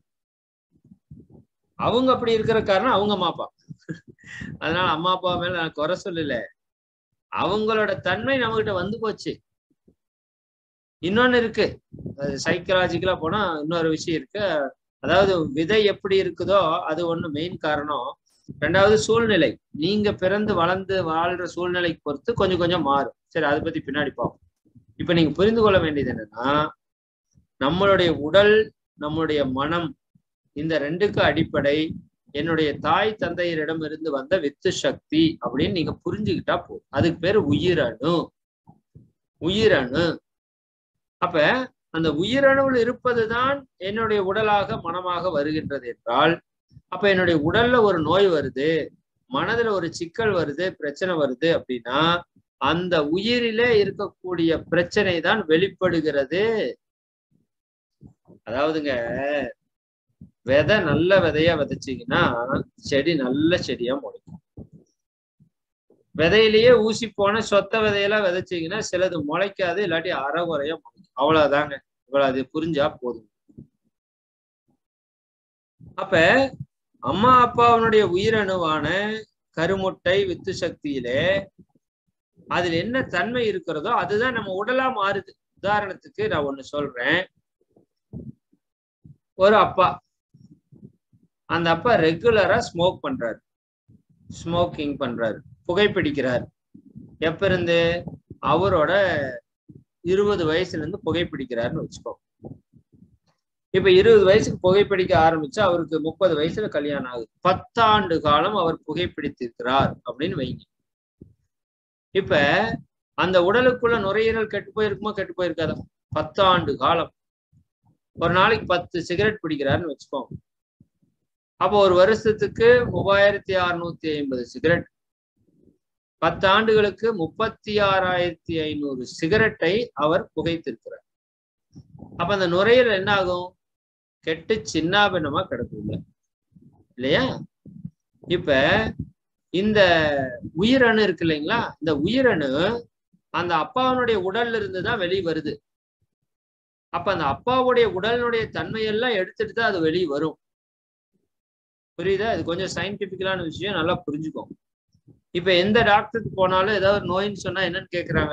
அவங்க அப்படி இருக்கிற காரணம் அவங்க அம்மா அப்பா அதனால அம்மா அப்பா மேல நான் குறை சொல்லல அவங்களோட தன்மை நம்மகிட்ட வந்து போச்சு இன்னொன்னு இருக்கு அது சைக்கலாஜிக்கலா போனா இன்னொரு விஷயம் இருக்கு அதாவது விதை எப்படி இருக்குதோ அது ஒண்ணு மெயின் காரணம் ரெண்டாவது சூழ்நிலை நீங்க பிறந்து வளர்ந்து வாழ்ற சூழ்நிலைக்கு பொறுத்து கொஞ்சம் கொஞ்சம் மாறும் சரி அதை பத்தி பின்னாடி பார்ப்போம் இப்ப நீங்க புரிந்து கொள்ள வேண்டியது என்னன்னா நம்மளுடைய உடல் நம்மளுடைய மனம் இந்த ரெண்டுக்கு அடிப்படை என்னுடைய தாய் தந்தையரிடம் இருந்து வந்த வித்து சக்தி அப்படின்னு நீங்க புரிஞ்சுக்கிட்டா போதும் அதுக்கு பேரு உயிரணு உயிரணு அப்ப அந்த உயிரணுவில் இருப்பதுதான் என்னுடைய உடலாக மனமாக வருகின்றது என்றால் அப்ப என்னுடைய உடல்ல ஒரு நோய் வருது மனதுல ஒரு சிக்கல் வருது பிரச்சனை வருது அப்படின்னா அந்த உயிரிலே இருக்கக்கூடிய பிரச்சனை தான் வெளிப்படுகிறது அதாவதுங்க விதை நல்ல விதையா விதைச்சீங்கன்னா செடி நல்ல செடியா முளைக்கும் விதையிலேயே ஊசி போன சொத்த விதையெல்லாம் விதைச்சீங்கன்னா சிலது முளைக்காது இல்லாட்டி அறகுறையா முளைக்கும் அவ்வளவுதாங்க இவ்வளவு அது புரிஞ்சா போதும் அப்ப அம்மா அப்பாவனுடைய உயிரணுவான கருமுட்டை வித்து சக்தியிலே அதுல என்ன தன்மை இருக்கிறதோ அதுதான் நம்ம உடலா மாறுது உதாரணத்துக்கு நான் ஒண்ணு சொல்றேன் ஒரு அப்பா அந்த அப்பா ரெகுலரா ஸ்மோக் பண்றாரு ஸ்மோக்கிங் பண்றாரு புகைப்பிடிக்கிறார் எப்ப இருந்து அவரோட இருபது வயசுல இருந்து புகைப்பிடிக்கிறாருன்னு வச்சுக்கோ இப்ப இருபது வயசுக்கு புகைப்பிடிக்க ஆரம்பிச்சு அவருக்கு முப்பது வயசுல கல்யாணம் ஆகுது பத்தாண்டு காலம் அவர் புகைப்பிடித்திருக்கிறார் அப்படின்னு வைங்க இப்ப அந்த உடலுக்குள்ள நுரையீரல் கெட்டு போயிருக்குமா கெட்டு போயிருக்காதா பத்தாண்டு காலம் ஒரு நாளைக்கு பத்து சிகரெட் பிடிக்கிறாருன்னு வச்சுக்கோங்க அப்போ ஒரு வருஷத்துக்கு மூவாயிரத்தி அறுநூத்தி ஐம்பது சிகரெட் பத்து ஆண்டுகளுக்கு முப்பத்தி ஆறாயிரத்தி ஐநூறு சிகரெட்டை அவர் புகைத்திருக்கிறார் அப்ப அந்த நுரையீரல் என்ன ஆகும் கெட்டு சின்னாபின்னமா கிடக்குங்க இல்லையா இப்ப இந்த உயிரணு இருக்கு இல்லைங்களா இந்த உயிரணு அந்த அப்பாவனுடைய உடல்ல இருந்து தான் வெளியே வருது அப்ப அந்த அப்பாவுடைய உடலினுடைய தன்மையெல்லாம் எடுத்துட்டு தான் அது வெளியே வரும் புரியுதா இது கொஞ்சம் சயின்டிபிக்கலான விஷயம் நல்லா புரிஞ்சுக்கோங்க இப்ப எந்த டாக்டருக்கு போனாலும் ஏதாவது ஒரு நோயின்னு சொன்னா என்னன்னு கேக்குறாங்க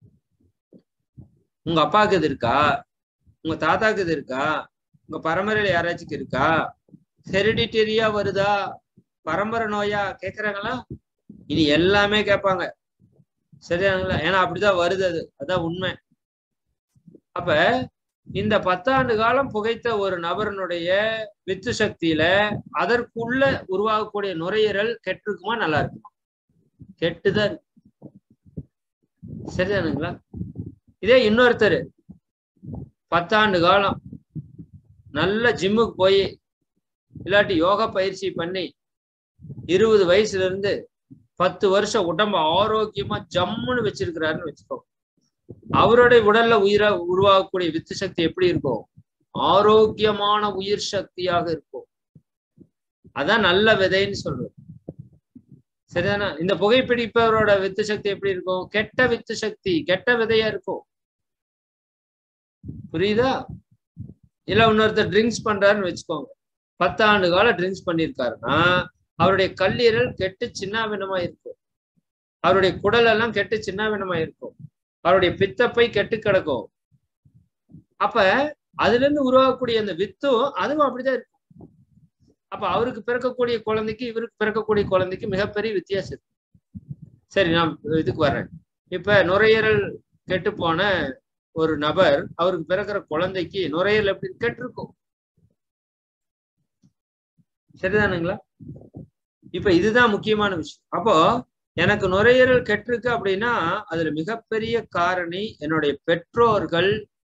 உங்க அப்பாவுக்கு இது இருக்கா உங்க தாத்தாக்கு இது இருக்கா உங்க பரம்பரையில யாராச்சும் இருக்கா ஹெரிடிட்டரியா வருதா பரம்பரை நோயா கேக்குறாங்களா இனி எல்லாமே கேட்பாங்க சரியாங்களா ஏன்னா அப்படிதான் வருது அது அதான் உண்மை அப்ப இந்த பத்தாண்டு காலம் புகைத்த ஒரு நபரனுடைய வித்து சக்தியில அதற்குள்ள உருவாகக்கூடிய நுரையீரல் கெட்டிருக்குமா நல்லா இருக்குமா கெட்டுதான் சரிதானுங்களா இதே இன்னொருத்தர் பத்தாண்டு காலம் நல்ல ஜிம்முக்கு போய் இல்லாட்டி யோகா பயிற்சி பண்ணி இருபது வயசுல இருந்து பத்து வருஷம் உடம்ப ஆரோக்கியமா ஜம்முன்னு வச்சிருக்கிறாருன்னு வச்சுக்கோ அவருடைய உடல்ல உயிரா உருவாகக்கூடிய வித்து சக்தி எப்படி இருக்கும் ஆரோக்கியமான உயிர் சக்தியாக இருக்கும் அதான் நல்ல விதைன்னு சொல்றது சரிதானா இந்த புகைப்பிடிப்பவரோட வித்து சக்தி எப்படி இருக்கும் கெட்ட வித்து சக்தி கெட்ட விதையா இருக்கும் புரியுதா இல்ல இன்னொருத்தர் ட்ரிங்க்ஸ் பண்றாருன்னு வச்சுக்கோங்க பத்தாண்டு காலம் ட்ரிங்க்ஸ் பண்ணியிருக்காருன்னா அவருடைய கல்லீரல் கெட்டு சின்னாபின்னமா இருக்கும் அவருடைய குடல் எல்லாம் கெட்டு சின்னாபின்னமா இருக்கும் அவருடைய பித்தப்பை கெட்டு கிடக்கும் அப்ப அதுல இருந்து உருவாகக்கூடிய அந்த வித்தும் அதுவும் அப்படிதான் இருக்கும் அப்ப அவருக்கு பிறக்கக்கூடிய குழந்தைக்கு இவருக்கு பிறக்கக்கூடிய குழந்தைக்கு மிகப்பெரிய வித்தியாசம் இருக்கு சரி நான் இதுக்கு வர்றேன் இப்ப நுரையீரல் கெட்டு போன ஒரு நபர் அவருக்கு பிறக்கிற குழந்தைக்கு நுரையீரல் எப்படி கெட்டிருக்கும் சரிதானுங்களா இப்ப இதுதான் முக்கியமான விஷயம் அப்போ எனக்கு நுரையீரல் கெட்டிருக்கு அப்படின்னா அதுல மிகப்பெரிய காரணி என்னுடைய பெற்றோர்கள்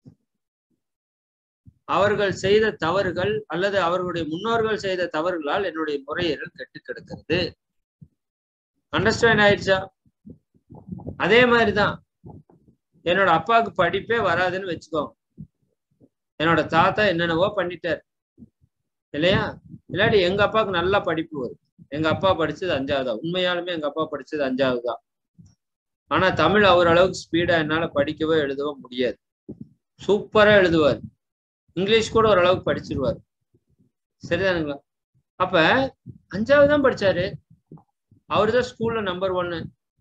அவர்கள் செய்த தவறுகள் அல்லது அவர்களுடைய முன்னோர்கள் செய்த தவறுகளால் என்னுடைய நுரையீரல் கெட்டு கிடக்கிறது அண்டர்ஸ்டாண்ட் ஆயிடுச்சா அதே மாதிரிதான் என்னோட அப்பாவுக்கு படிப்பே வராதுன்னு வச்சுக்கோங்க என்னோட தாத்தா என்னென்னவோ பண்ணிட்டார் இல்லையா இல்லாட்டி எங்க அப்பாவுக்கு நல்லா படிப்பு வரும் எங்க அப்பா படிச்சது அஞ்சாவது தான் உண்மையாலுமே எங்க அப்பா படிச்சது அஞ்சாவது தான் ஆனா தமிழ் அவர் அளவுக்கு ஸ்பீடா என்னால படிக்கவோ எழுதவோ முடியாது சூப்பரா எழுதுவார் இங்கிலீஷ் கூட ஓரளவுக்கு படிச்சிருவார் சரிதானுங்களா அப்ப அஞ்சாவது தான் படிச்சாரு அவரு தான் ஸ்கூல்ல நம்பர் ஒன்னு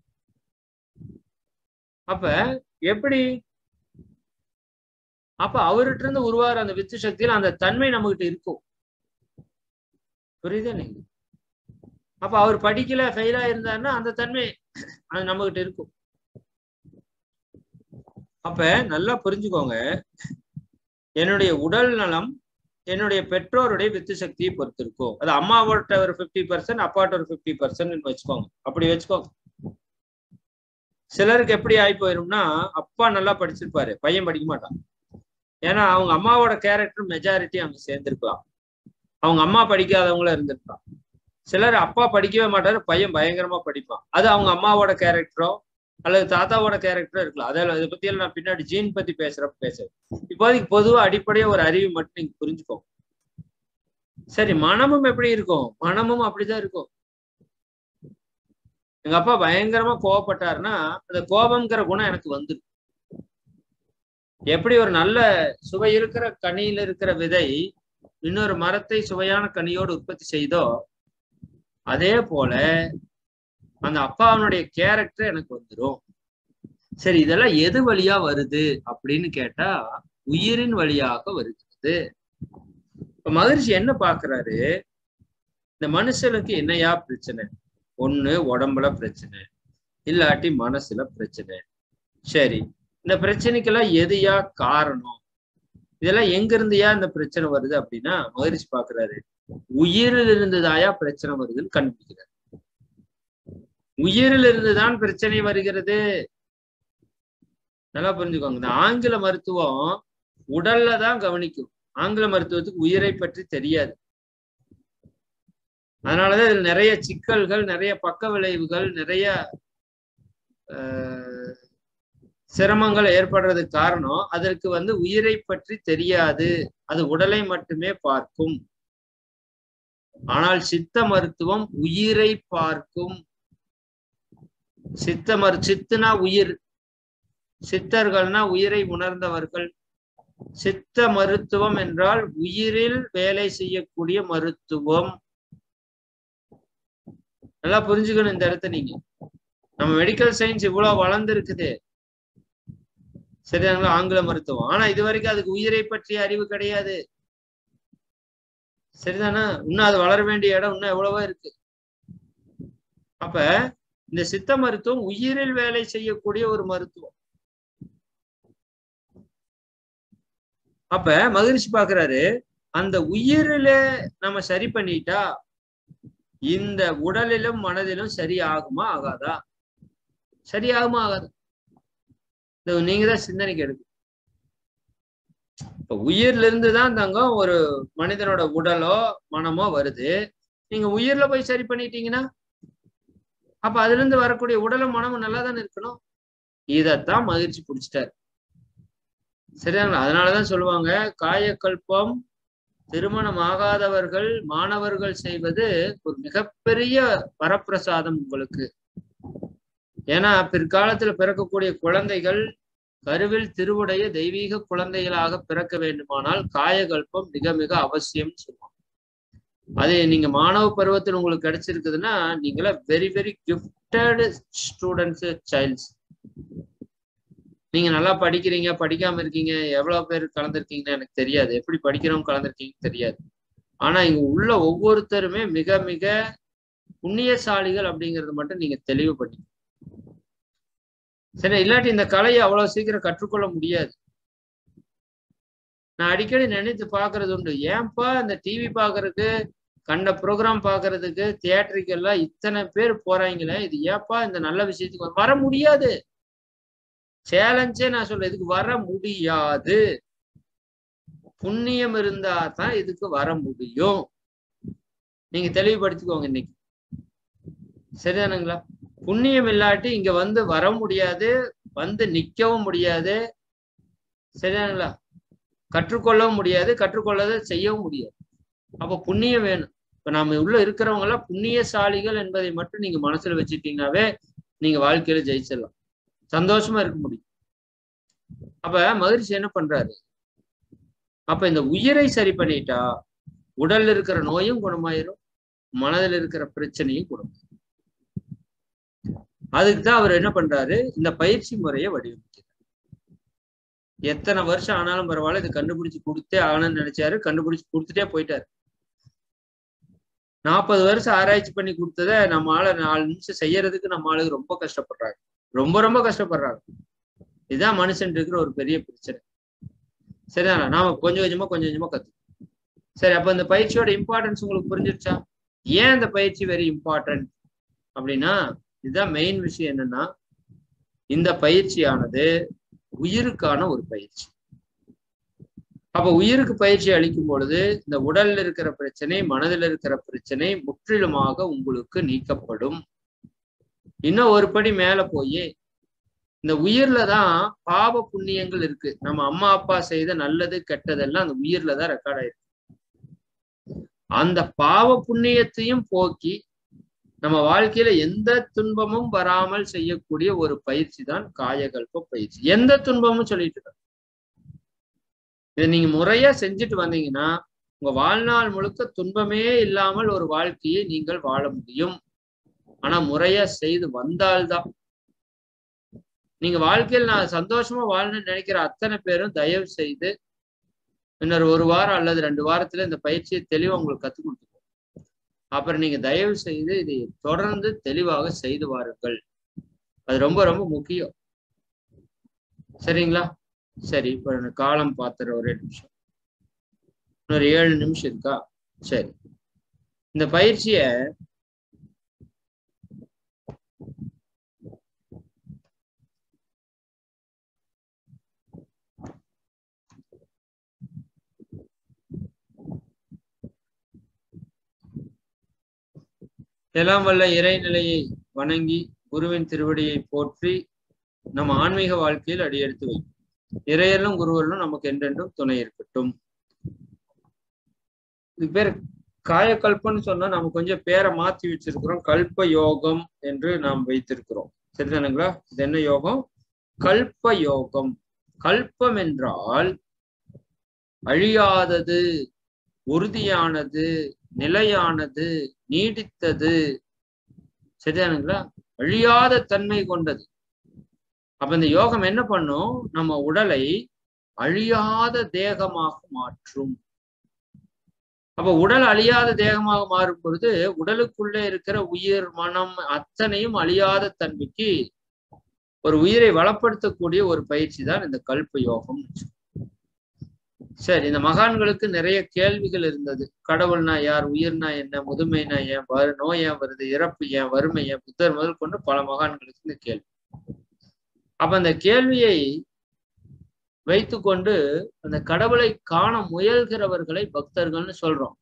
அப்ப எப்படி அப்ப அவர்கிட்ட இருந்து உருவாகிற அந்த வித்து சக்தியில அந்த தன்மை நம்மகிட்ட இருக்கும் புரியுதா நீங்க அப்ப அவர் படிக்கல ஃபெயிலா இருந்தாருன்னா அந்த தன்மை அது நம்ம கிட்ட இருக்கும் அப்ப நல்லா புரிஞ்சுக்கோங்க என்னுடைய உடல் நலம் என்னுடைய பெற்றோருடைய வித்து சக்தியை பொறுத்து இருக்கும் அது அம்மாவோட ஒரு பிப்டி பர்சன்ட் அப்பாட்ட ஒரு பிப்டி பர்சன்ட் வச்சுக்கோங்க அப்படி வச்சுக்கோங்க சிலருக்கு எப்படி ஆகி போயிரும்னா அப்பா நல்லா படிச்சிருப்பாரு பையன் படிக்க மாட்டான் ஏன்னா அவங்க அம்மாவோட கேரக்டர் மெஜாரிட்டி அங்க சேர்ந்திருக்கலாம் அவங்க அம்மா படிக்காதவங்கள இருந்திருக்கலாம் சிலர் அப்பா படிக்கவே மாட்டாரு பையன் பயங்கரமா படிப்பான் அது அவங்க அம்மாவோட கேரக்டரோ அல்லது தாத்தாவோட கேரக்டரோ இருக்கலாம் அதில் இதை பத்தி நான் பின்னாடி ஜீன் பத்தி பேசுறப்ப பேசுறேன் இப்போதைக்கு பொதுவா அடிப்படையா ஒரு அறிவு மட்டும் நீங்க புரிஞ்சுக்கோ சரி மனமும் எப்படி இருக்கும் மனமும் அப்படிதான் இருக்கும் எங்க அப்பா பயங்கரமா கோவப்பட்டாருன்னா அந்த கோபம்ங்கிற குணம் எனக்கு வந்துடும் எப்படி ஒரு நல்ல சுவை இருக்கிற கனியில இருக்கிற விதை இன்னொரு மரத்தை சுவையான கனியோடு உற்பத்தி செய்தோ அதே போல அந்த அப்பாவனுடைய கேரக்டர் எனக்கு வந்துடும் சரி இதெல்லாம் எது வழியா வருது அப்படின்னு கேட்டா உயிரின் வழியாக வருகிறது இப்ப மகரிஷி என்ன பாக்குறாரு இந்த மனுஷனுக்கு என்னையா பிரச்சனை ஒண்ணு உடம்புல பிரச்சனை இல்லாட்டி மனசுல பிரச்சனை சரி இந்த பிரச்சனைக்கெல்லாம் எதுயா காரணம் இதெல்லாம் எங்க இருந்துயா இந்த பிரச்சனை வருது அப்படின்னா மகரிஷி பாக்குறாரு உயிரில் இருந்துதாயா பிரச்சனை வருதுன்னு கண்டுபிடிக்கிறார் உயிரில் இருந்துதான் பிரச்சனை வருகிறது நல்லா புரிஞ்சுக்கோங்க இந்த ஆங்கில மருத்துவம் உடல்ல தான் கவனிக்கும் ஆங்கில மருத்துவத்துக்கு உயிரை பற்றி தெரியாது அதனாலதான் இதுல நிறைய சிக்கல்கள் நிறைய பக்க விளைவுகள் நிறைய சிரமங்கள் ஏற்படுறதுக்கு காரணம் அதற்கு வந்து உயிரை பற்றி தெரியாது அது உடலை மட்டுமே பார்க்கும் ஆனால் சித்த மருத்துவம் உயிரை பார்க்கும் சித்த மரு சித்துனா உயிர் சித்தர்கள்னா உயிரை உணர்ந்தவர்கள் சித்த மருத்துவம் என்றால் உயிரில் வேலை செய்யக்கூடிய மருத்துவம் நல்லா புரிஞ்சுக்கணும் இந்த இடத்த நீங்க நம்ம மெடிக்கல் சயின்ஸ் இவ்வளவு வளர்ந்துருக்குது சரியாங்களா ஆங்கில மருத்துவம் ஆனா இது வரைக்கும் அதுக்கு உயிரை பற்றிய அறிவு கிடையாது சரிதானா இன்னும் அது வளர வேண்டிய இடம் இன்னும் எவ்வளவோ இருக்கு அப்ப இந்த சித்த மருத்துவம் உயிரில் வேலை செய்யக்கூடிய ஒரு மருத்துவம் அப்ப மகிழ்ச்சி பாக்குறாரு அந்த உயிரில நம்ம சரி பண்ணிட்டா இந்த உடலிலும் மனதிலும் சரி ஆகுமா ஆகாதா சரி ஆகுமா ஆகாதா நீங்க தான் சிந்தனைக்கு எடுக்கு இப்ப உயிர்ல இருந்து தான் தங்கம் ஒரு மனிதனோட உடலோ மனமோ வருது நீங்க உயிர்ல போய் சரி பண்ணிட்டீங்கன்னா அப்ப அதுல இருந்து வரக்கூடிய உடலும் மனமும் நல்லா தானே இருக்கணும் இதத்தான் மகிழ்ச்சி பிடிச்சிட்டாரு சரிதாங்களா அதனாலதான் சொல்லுவாங்க காயக்கல்பம் திருமணம் ஆகாதவர்கள் மாணவர்கள் செய்வது ஒரு மிகப்பெரிய வரப்பிரசாதம் உங்களுக்கு ஏன்னா பிற்காலத்துல பிறக்கக்கூடிய குழந்தைகள் கருவில் திருவுடைய தெய்வீக குழந்தைகளாக பிறக்க வேண்டுமானால் காயகல்பம் மிக மிக அவசியம் சொல்லுவாங்க அது நீங்க மாணவ பருவத்தில் உங்களுக்கு கிடைச்சிருக்குதுன்னா நீங்கள very very gifted students childs நீங்க நல்லா படிக்கிறீங்க படிக்காம இருக்கீங்க எவ்வளவு பேர் கலந்துருக்கீங்கன்னு எனக்கு தெரியாது எப்படி படிக்கிறவங்க கலந்துருக்கீங்கன்னு தெரியாது ஆனா இங்க உள்ள ஒவ்வொருத்தருமே மிக மிக புண்ணியசாலிகள் அப்படிங்கறது மட்டும் நீங்க தெளிவு பண்ணி சரி இல்லாட்டி இந்த கலையை அவ்வளவு சீக்கிரம் கற்றுக்கொள்ள முடியாது நான் அடிக்கடி நினைத்து பாக்குறது உண்டு ஏன்பா இந்த டிவி பாக்குறதுக்கு கண்ட ப்ரோக்ராம் பாக்குறதுக்கு தியேட்டருக்கு எல்லாம் இத்தனை பேர் போறாங்களே இது ஏப்பா இந்த நல்ல விஷயத்துக்கு வர முடியாது சேலஞ்சே நான் சொல்றேன் இதுக்கு வர முடியாது புண்ணியம் இருந்தா தான் இதுக்கு வர முடியும் நீங்க தெளிவுபடுத்திக்கோங்க இன்னைக்கு சரிதானுங்களா புண்ணியம் இல்லாட்டி இங்க வந்து வர முடியாது வந்து நிக்கவும் முடியாது சரிதானுங்களா கற்றுக்கொள்ளவும் முடியாது கற்றுக்கொள்ளதை செய்யவும் முடியாது அப்ப புண்ணியம் வேணும் இப்ப நாம உள்ள இருக்கிறவங்க எல்லாம் புண்ணியசாலிகள் என்பதை மட்டும் நீங்க மனசுல வச்சுட்டீங்கன்னாவே நீங்க வாழ்க்கையில ஜெயிச்சிடலாம் சந்தோஷமா இருக்க முடியும் அப்ப மகிழ்ச்சி என்ன பண்றாரு அப்ப இந்த உயிரை சரி பண்ணிட்டா உடல்ல இருக்கிற நோயும் குணமாயிரும் மனதில் இருக்கிற பிரச்சனையும் குணமாயிரும் அதுக்கு தான் அவர் என்ன பண்றாரு இந்த பயிற்சி முறையை வடிவமைக்கிறார் எத்தனை வருஷம் ஆனாலும் பரவாயில்ல இதை கண்டுபிடிச்சு கொடுத்தே ஆகணும்னு நினைச்சாரு கண்டுபிடிச்சு கொடுத்துட்டே போயிட்டாரு நாற்பது வருஷம் ஆராய்ச்சி பண்ணி கொடுத்ததை நம்ம ஆள நாலு நிமிஷம் செய்யறதுக்கு நம்ம ஆளுக்கு ரொம்ப கஷ்டப்படுறாங்க ரொம்ப ரொம்ப கஷ்டப்படுறாங்க இதுதான் மனுஷன் இருக்கிற ஒரு பெரிய பிரச்சனை சரிதானா நாம கொஞ்சம் கொஞ்சமா கொஞ்சம் கொஞ்சமா கத்து சரி அப்ப இந்த பயிற்சியோட இம்பார்ட்டன்ஸ் உங்களுக்கு புரிஞ்சிருச்சா ஏன் இந்த பயிற்சி வெரி இம்பார்ட்டன்ட் அப்படின்னா இதுதான் மெயின் விஷயம் என்னன்னா இந்த பயிற்சியானது உயிருக்கான ஒரு பயிற்சி அப்ப உயிருக்கு பயிற்சி அளிக்கும் பொழுது இந்த உடல்ல இருக்கிற பிரச்சனை மனதில் இருக்கிற பிரச்சனை முற்றிலுமாக உங்களுக்கு நீக்கப்படும் இன்னும் ஒரு படி மேல போய் இந்த உயிர்ல தான் பாவ புண்ணியங்கள் இருக்கு நம்ம அம்மா அப்பா செய்த நல்லது கெட்டதெல்லாம் அந்த உயிர்ல தான் ரெக்கார்ட் ஆயிருக்கு அந்த பாவ புண்ணியத்தையும் போக்கி நம்ம வாழ்க்கையில எந்த துன்பமும் வராமல் செய்யக்கூடிய ஒரு பயிற்சி தான் காயகல்ப பயிற்சி எந்த துன்பமும் சொல்லிட்டு இருக்க இதை நீங்க முறையா செஞ்சுட்டு வந்தீங்கன்னா உங்க வாழ்நாள் முழுக்க துன்பமே இல்லாமல் ஒரு வாழ்க்கையை நீங்கள் வாழ முடியும் ஆனா முறையா செய்து வந்தால்தான் நீங்க வாழ்க்கையில் நான் சந்தோஷமா வாழணும்னு நினைக்கிற அத்தனை பேரும் தயவு செய்து இன்னொரு ஒரு வாரம் அல்லது ரெண்டு வாரத்துல இந்த பயிற்சியை தெளிவா உங்களுக்கு கற்றுக் கொடுத்துருவோம் அப்புறம் நீங்க தயவு செய்து இதை தொடர்ந்து தெளிவாக செய்து வாருங்கள் அது ரொம்ப ரொம்ப முக்கியம் சரிங்களா சரி இப்போ எனக்கு காலம் பார்த்துற ஒரே நிமிஷம் இன்னொரு ஏழு நிமிஷம் இருக்கா சரி இந்த பயிற்சிய எல்லாம் வல்ல இறைநிலையை வணங்கி குருவின் திருவடியை போற்றி நம்ம ஆன்மீக வாழ்க்கையில் அடியெடுத்து வைக்கும் இறையர்களும் குருவர்களும் நமக்கு என்றென்றும் துணை இருக்கட்டும் இது பேர் காயக்கல்பன்னு சொன்னா நம்ம கொஞ்சம் பேரை மாத்தி வச்சிருக்கிறோம் கல்ப யோகம் என்று நாம் வைத்திருக்கிறோம் சரிதானுங்களா இது என்ன யோகம் கல்ப யோகம் கல்பம் என்றால் அழியாதது உறுதியானது நிலையானது நீடித்தது சரிதானுங்களா அழியாத தன்மை கொண்டது அப்ப இந்த யோகம் என்ன பண்ணும் நம்ம உடலை அழியாத தேகமாக மாற்றும் அப்ப உடல் அழியாத தேகமாக மாறும் பொழுது உடலுக்குள்ளே இருக்கிற உயிர் மனம் அத்தனையும் அழியாத தன்மைக்கு ஒரு உயிரை வளப்படுத்தக்கூடிய ஒரு பயிற்சி தான் இந்த கல்ப யோகம் சரி இந்த மகான்களுக்கு நிறைய கேள்விகள் இருந்தது கடவுள்னா யார் உயிர்னா என்ன முதுமைனா ஏன் வரு நோய் ஏன் வருது இறப்பு ஏன் வறுமை ஏன் புத்தர் முதல் கொண்டு பல மகான்களுக்கு இந்த கேள்வி அப்ப அந்த கேள்வியை வைத்துக்கொண்டு அந்த கடவுளை காண முயல்கிறவர்களை பக்தர்கள்னு சொல்றோம்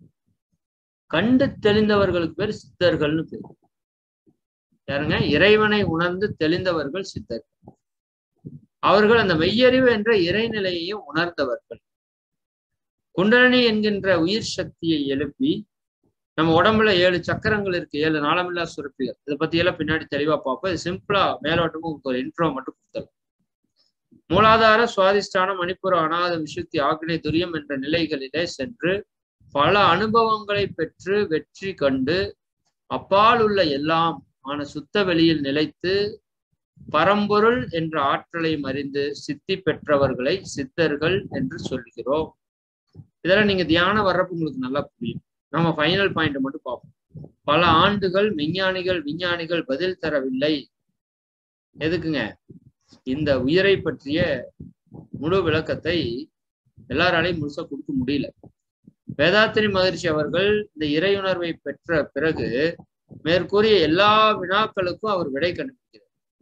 கண்டு தெளிந்தவர்களுக்கு பேர் சித்தர்கள்னு பேர் யாருங்க இறைவனை உணர்ந்து தெளிந்தவர்கள் சித்தர்கள் அவர்கள் அந்த மெய்யறிவு என்ற இறைநிலையையும் உணர்ந்தவர்கள் குண்டலினி என்கின்ற உயிர் சக்தியை எழுப்பி நம்ம உடம்புல ஏழு சக்கரங்கள் இருக்கு ஏழு நாளமில்லா சுரப்பிகள் இதை பத்தி எல்லாம் பின்னாடி தெளிவா பார்ப்போம் இது சிம்பிளா மேலோட்டமும் உங்களுக்கு ஒரு இன்ட்ரோ மட்டும் கொடுத்தலாம் மூலாதார சுவாதிஷ்டான மணிப்புர அநாத விசுத்தி ஆக்னை துரியம் என்ற நிலைகளிலே சென்று பல அனுபவங்களை பெற்று வெற்றி கண்டு அப்பால் உள்ள எல்லாம் ஆன சுத்த வெளியில் நிலைத்து பரம்பொருள் என்ற ஆற்றலை மறிந்து சித்தி பெற்றவர்களை சித்தர்கள் என்று சொல்கிறோம் இதெல்லாம் நீங்க தியானம் வர்றப்ப உங்களுக்கு நல்லா புரியும் நம்ம ஃபைனல் பாயிண்ட் மட்டும் பார்ப்போம் பல ஆண்டுகள் விஞ்ஞானிகள் விஞ்ஞானிகள் பதில் தரவில்லை எதுக்குங்க இந்த உயிரை பற்றிய முழு விளக்கத்தை எல்லாராலையும் முழுசா கொடுக்க முடியல வேதாத்திரி மகரிஷி அவர்கள் இந்த இறையுணர்வை பெற்ற பிறகு மேற்கூறிய எல்லா வினாக்களுக்கும் அவர் விடை கண்டுபிடிக்கிறார்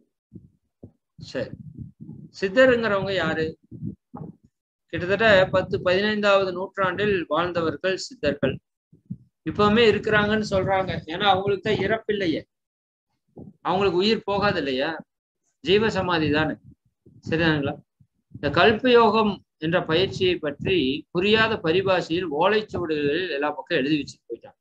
சரி சித்தருங்கிறவங்க யாரு கிட்டத்தட்ட பத்து பதினைந்தாவது நூற்றாண்டில் வாழ்ந்தவர்கள் சித்தர்கள் இப்பவுமே இருக்கிறாங்கன்னு சொல்றாங்க ஏன்னா அவங்களுக்கு தான் இறப்பில்லையே அவங்களுக்கு உயிர் போகாது இல்லையா ஜீவ சமாதி தானே சரிதானுங்களா இந்த கல்ப யோகம் என்ற பயிற்சியை பற்றி புரியாத பரிபாஷையில் ஓலைச்சுவடுகளில் எல்லா பக்கம் எழுதி வச்சுட்டு போயிட்டாங்க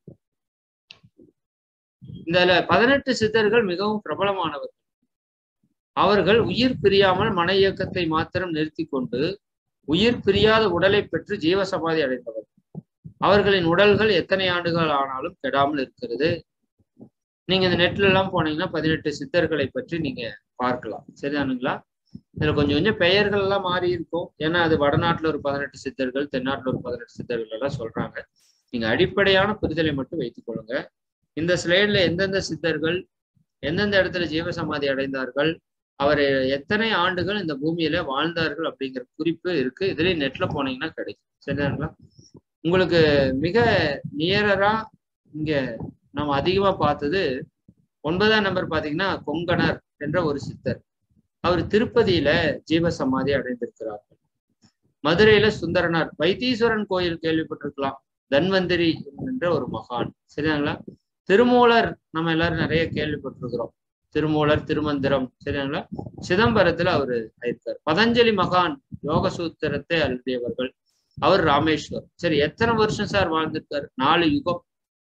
இந்த பதினெட்டு சித்தர்கள் மிகவும் பிரபலமானவர்கள் அவர்கள் உயிர் பிரியாமல் மன இயக்கத்தை மாத்திரம் நிறுத்தி கொண்டு உயிர் பிரியாத உடலை பெற்று ஜீவசமாதி அடைந்தவர் அவர்களின் உடல்கள் எத்தனை ஆண்டுகள் ஆனாலும் கெடாமல் இருக்கிறது நீங்க இந்த நெட்ல எல்லாம் போனீங்கன்னா பதினெட்டு சித்தர்களை பற்றி நீங்க பார்க்கலாம் சரிதானுங்களா இதுல கொஞ்சம் கொஞ்சம் பெயர்கள் எல்லாம் மாறி இருக்கும் ஏன்னா அது வடநாட்டுல ஒரு பதினெட்டு சித்தர்கள் தென்னாட்டுல ஒரு பதினெட்டு சித்தர்கள் எல்லாம் சொல்றாங்க நீங்க அடிப்படையான புரிதலை மட்டும் வைத்துக் கொள்ளுங்க இந்த ஸ்லைட்ல எந்தெந்த சித்தர்கள் எந்தெந்த இடத்துல ஜீவசமாதி அடைந்தார்கள் அவர் எத்தனை ஆண்டுகள் இந்த பூமியில வாழ்ந்தார்கள் அப்படிங்கிற குறிப்பு இருக்கு இதுலயும் நெட்ல போனீங்கன்னா கிடைக்கும் சரிதாங்களா உங்களுக்கு மிக நியரரா இங்க நம்ம அதிகமா பார்த்தது ஒன்பதாம் நம்பர் பாத்தீங்கன்னா கொங்கணர் என்ற ஒரு சித்தர் அவர் திருப்பதியில ஜீவசமாதி அடைந்திருக்கிறார்கள் மதுரையில சுந்தரனார் வைத்தீஸ்வரன் கோயில் கேள்விப்பட்டிருக்கலாம் தன்வந்திரி என்ற ஒரு மகான் சரிங்களா திருமூலர் நம்ம எல்லாரும் நிறைய கேள்விப்பட்டிருக்கிறோம் திருமூலர் திருமந்திரம் சரிங்களா சிதம்பரத்துல அவரு ஆயிருக்கார் பதஞ்சலி மகான் யோக சூத்திரத்தை அழுதியவர்கள் அவர் ராமேஸ்வர் சரி எத்தனை வருஷம் சார் வாழ்ந்திருக்காரு நாலு யுகம்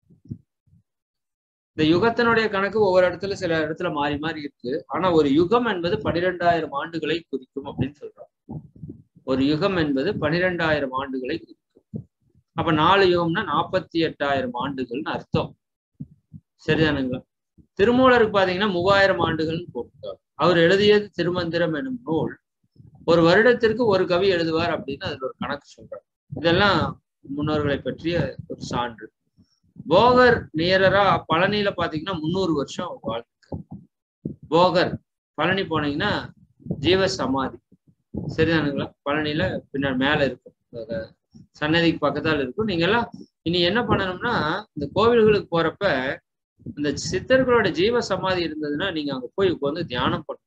இந்த யுகத்தினுடைய கணக்கு ஒவ்வொரு இடத்துல சில இடத்துல மாறி மாறி இருக்கு ஆனா ஒரு யுகம் என்பது பனிரெண்டாயிரம் ஆண்டுகளை குறிக்கும் அப்படின்னு சொல்றாங்க ஒரு யுகம் என்பது பனிரெண்டாயிரம் ஆண்டுகளை குறிக்கும் அப்ப நாலு யுகம்னா நாற்பத்தி எட்டாயிரம் ஆண்டுகள்னு அர்த்தம் சரிதானுங்களா திருமூலருக்கு பாத்தீங்கன்னா மூவாயிரம் ஆண்டுகள்னு போட்டிருக்காங்க அவர் எழுதியது திருமந்திரம் எனும் நூல் ஒரு வருடத்திற்கு ஒரு கவி எழுதுவார் அப்படின்னு அதுல ஒரு கணக்கு சொல்றார் இதெல்லாம் முன்னோர்களை பற்றிய ஒரு சான்று போகர் நியரரா பழனியில பாத்தீங்கன்னா முந்நூறு வருஷம் வாழ்க்கை போகர் பழனி போனீங்கன்னா ஜீவ சமாதி சரிதானுங்களா பழனியில பின்னாடி மேல இருக்கும் அஹ் சன்னதிக்கு பக்கத்தால இருக்கும் நீங்க எல்லாம் இனி என்ன பண்ணணும்னா இந்த கோவில்களுக்கு போறப்ப இந்த சித்தர்களோட ஜீவ சமாதி இருந்ததுன்னா நீங்க அங்க போய் உட்காந்து தியானம் பண்ணணும்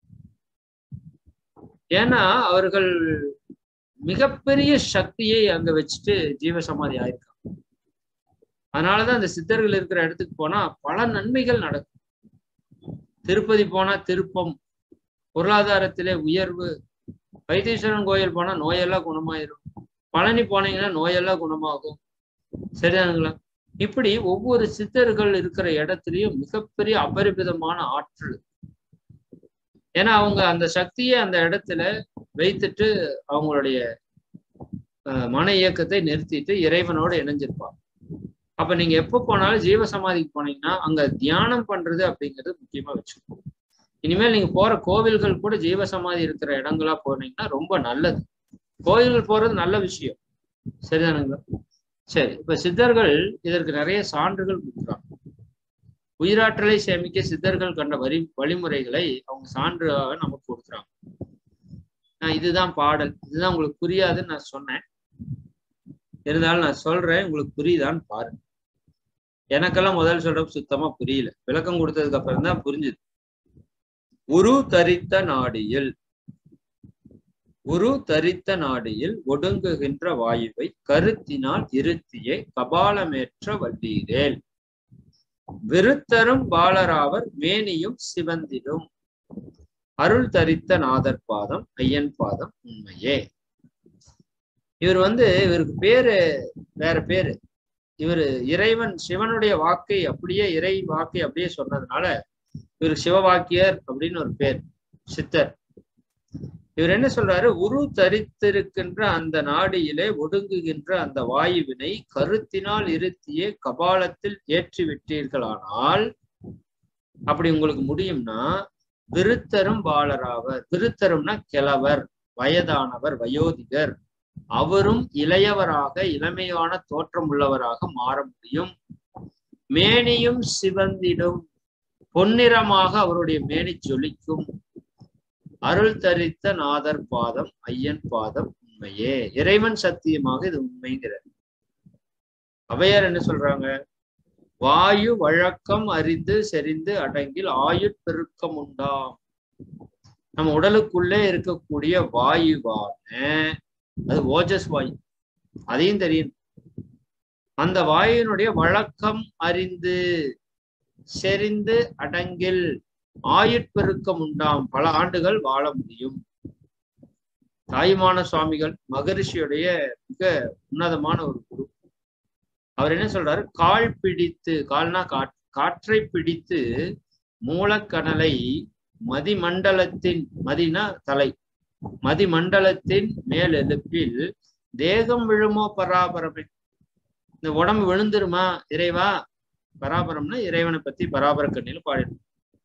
ஏன்னா அவர்கள் மிகப்பெரிய சக்தியை அங்க வச்சுட்டு ஜீவ சமாதி ஆயிருக்காங்க அதனாலதான் அந்த சித்தர்கள் இருக்கிற இடத்துக்கு போனா பல நன்மைகள் நடக்கும் திருப்பதி போனா திருப்பம் பொருளாதாரத்திலே உயர்வு வைத்தீஸ்வரன் கோயில் போனா நோயெல்லாம் குணமாயிரும் பழனி போனீங்கன்னா நோயெல்லாம் குணமாகும் சரிதானுங்களா இப்படி ஒவ்வொரு சித்தர்கள் இருக்கிற இடத்துலயும் மிகப்பெரிய அபரிமிதமான ஆற்றல் ஏன்னா அவங்க அந்த சக்தியை அந்த இடத்துல வைத்துட்டு அவங்களுடைய அஹ், மன இயக்கத்தை நிறுத்திட்டு இறைவனோட இணைஞ்சிருப்பாங்க அப்ப நீங்க எப்ப போனாலும் ஜீவ சமாதிக்கு போனீங்கன்னா அங்க தியானம் பண்றது அப்படிங்கிறது முக்கியமா வச்சுக்கணும் இனிமேல் நீங்க போற கோவில்கள் கூட ஜீவ சமாதி இருக்கிற இடங்களா போனீங்கன்னா ரொம்ப நல்லது கோயில்கள் போறது நல்ல விஷயம் சரிதானுங்களா சரி இப்ப சித்தர்கள் இதற்கு நிறைய சான்றுகள் கொடுக்குறாங்க உயிராற்றலை சேமிக்க சித்தர்கள் கண்ட வரி வழிமுறைகளை அவங்க சான்றாக நமக்கு கொடுக்குறாங்க நான் இதுதான் பாடல் இதுதான் உங்களுக்கு புரியாதுன்னு நான் சொன்னேன் இருந்தாலும் நான் சொல்றேன் உங்களுக்கு புரியுதான்னு பாருங்க எனக்கெல்லாம் முதல் சொல்றப்ப சுத்தமா புரியல விளக்கம் கொடுத்ததுக்கு அப்புறம் தான் புரிஞ்சுது உரு தரித்த நாடியில் உரு தரித்த நாடியில் ஒடுங்குகின்ற வாயுவை கருத்தினால் இருத்தியே கபாலமேற்ற வல்லீரேல் விருத்தரும் பாலராவர் மேனியும் சிவந்திடும் அருள் தரித்த நாதர் பாதம் ஐயன் பாதம் உண்மையே இவர் வந்து இவருக்கு பேரு வேற பேரு இவர் இறைவன் சிவனுடைய வாக்கை அப்படியே இறை வாக்கை அப்படியே சொன்னதுனால இவர் சிவவாக்கியர் அப்படின்னு ஒரு பேர் சித்தர் இவர் என்ன சொல்றாரு உரு தரித்திருக்கின்ற அந்த நாடியிலே ஒடுங்குகின்ற அந்த வாயுவினை கருத்தினால் இருத்தியே கபாலத்தில் ஏற்றி விட்டீர்களானால் அப்படி உங்களுக்கு முடியும்னா விருத்தரும் பாலராவர் விருத்தரும்னா கிழவர் வயதானவர் வயோதிகர் அவரும் இளையவராக இளமையான தோற்றம் உள்ளவராக மாற முடியும் மேனியும் சிவந்திடும் பொன்னிறமாக அவருடைய மேனி ஜொலிக்கும் அருள் தரித்த நாதர் பாதம் ஐயன் பாதம் உண்மையே இறைவன் சத்தியமாக இது உண்மைங்கிறார் அவையார் என்ன சொல்றாங்க வாயு வழக்கம் அறிந்து செறிந்து அடங்கில் ஆயுட் பெருக்கம் உண்டாம் நம்ம உடலுக்குள்ளே இருக்கக்கூடிய வாயுவான அது ஓஜஸ் வாயு அதையும் தெரியும் அந்த வாயுனுடைய வழக்கம் அறிந்து செறிந்து அடங்கில் ஆயுட்பெருக்கம் உண்டாம் பல ஆண்டுகள் வாழ முடியும் தாயுமான சுவாமிகள் மகரிஷியுடைய மிக உன்னதமான ஒரு குரு அவர் என்ன சொல்றாரு கால் பிடித்து கால்னா காற் காற்றை பிடித்து மூலக்கணலை மதிமண்டலத்தின் மதினா தலை மதிமண்டலத்தின் மேல் எழுப்பில் தேகம் விழுமோ பராபரமே இந்த உடம்பு விழுந்துருமா இறைவா பராபரம்னா இறைவனை பத்தி பராபர கண்ணில பாடிடும்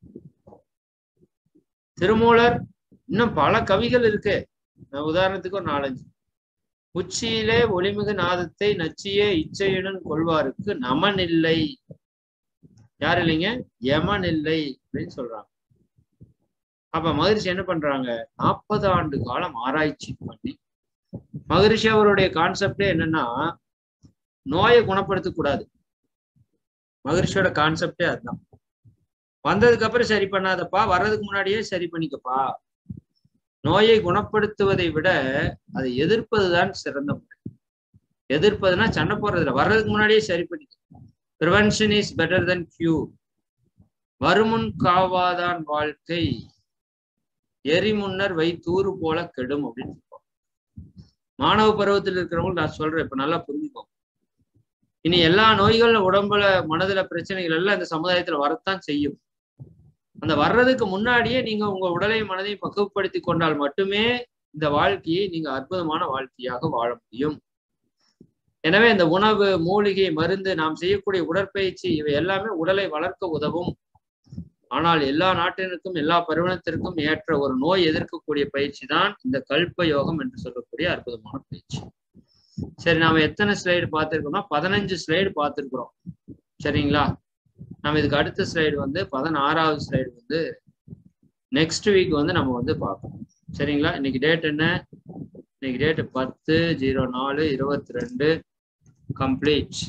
திருமூலர் இன்னும் பல கவிகள் இருக்கு நான் உதாரணத்துக்கு ஒரு நாலஞ்சு உச்சியிலே ஒளிமிகு நாதத்தை நச்சியே இச்சையுடன் கொள்வாருக்கு நமன் இல்லை யார் இல்லைங்க யமன் இல்லை அப்படின்னு சொல்றாங்க அப்ப மகரிஷி என்ன பண்றாங்க நாற்பது ஆண்டு காலம் ஆராய்ச்சி பண்ணி மகரிஷி அவருடைய கான்செப்டே என்னன்னா நோயை குணப்படுத்த கூடாது மகரிஷியோட கான்செப்டே அதுதான் வந்ததுக்கு அப்புறம் சரி பண்ணாதப்பா வர்றதுக்கு முன்னாடியே சரி பண்ணிக்கப்பா நோயை குணப்படுத்துவதை விட அதை எதிர்ப்பதுதான் சிறந்த முறை எதிர்ப்பதுன்னா சண்டை போடுறதுல வர்றதுக்கு முன்னாடியே சரி பண்ணிக்க prevention is better than cure வருமுன் காவாதான் வாழ்க்கை எரி முன்னர் வைத்தூறு போல கெடும் அப்படின்னு சொல்லுவோம் மாணவ பருவத்தில் இருக்கிறவங்க நான் சொல்றேன் இப்ப நல்லா புரிஞ்சுக்கோ இனி எல்லா நோய்கள் உடம்புல மனதுல பிரச்சனைகள் எல்லாம் இந்த சமுதாயத்துல வரத்தான் செய்யும் அந்த வர்றதுக்கு முன்னாடியே நீங்க உங்க உடலையும் மனதையும் பக்குவப்படுத்தி கொண்டால் மட்டுமே இந்த வாழ்க்கையை நீங்க அற்புதமான வாழ்க்கையாக வாழ முடியும் எனவே இந்த உணவு மூலிகை மருந்து நாம் செய்யக்கூடிய உடற்பயிற்சி இவை எல்லாமே உடலை வளர்க்க உதவும் ஆனால் எல்லா நாட்டினருக்கும் எல்லா பருவத்திற்கும் ஏற்ற ஒரு நோய் எதிர்க்கக்கூடிய பயிற்சி தான் இந்த கல்ப யோகம் என்று சொல்லக்கூடிய அற்புதமான பயிற்சி சரி நாம எத்தனை ஸ்லைடு பார்த்திருக்கோம்னா பதினஞ்சு ஸ்லைடு பார்த்திருக்கிறோம் சரிங்களா நம்ம இதுக்கு அடுத்த ஸ்லைடு வந்து பதினாறாவது ஸ்லைடு வந்து நெக்ஸ்ட் வீக் வந்து நம்ம வந்து பார்க்கணும் சரிங்களா இன்னைக்கு டேட் என்ன இன்னைக்கு டேட் பத்து ஜீரோ நாலு இருபத்தி ரெண்டு கம்ப்ளீட்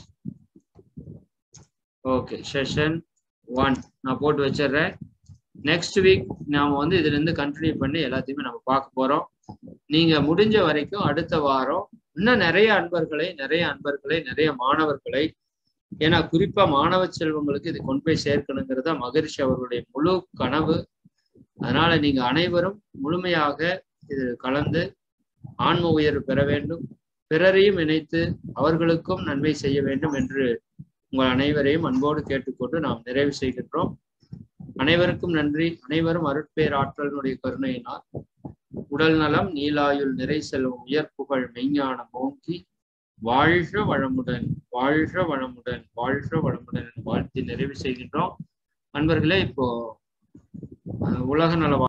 ஓகே செஷன் ஒன் நான் போட்டு வச்சிடுறேன் நெக்ஸ்ட் வீக் நாம வந்து இதுல இருந்து கண்டினியூ பண்ணி எல்லாத்தையுமே நம்ம பார்க்க போறோம் நீங்க முடிஞ்ச வரைக்கும் அடுத்த வாரம் இன்னும் நிறைய அன்பர்களை நிறைய அன்பர்களை நிறைய மாணவர்களை ஏன்னா குறிப்பா மாணவ செல்வங்களுக்கு இது கொண்டு போய் சேர்க்கணுங்கிறத மகரிஷி அவர்களுடைய முழு கனவு அதனால நீங்க அனைவரும் முழுமையாக இது கலந்து ஆன்ம உயர்வு பெற வேண்டும் பிறரையும் இணைத்து அவர்களுக்கும் நன்மை செய்ய வேண்டும் என்று உங்கள் அனைவரையும் அன்போடு கேட்டுக்கொண்டு நாம் நிறைவு செய்கின்றோம் அனைவருக்கும் நன்றி அனைவரும் அருட்பேர் ஆற்றலினுடைய கருணையினால் உடல் நலம் நீலாயுள் நிறை செல்வம் உயர் புகழ் மெய்ஞானம் ஓங்கி வாழ்க வளமுடன் வாழ்க வளமுடன் வாழ்க வளமுடன் வாழ்த்தி நிறைவு செய்கின்றோம் அன்பர்களே இப்போ உலக நல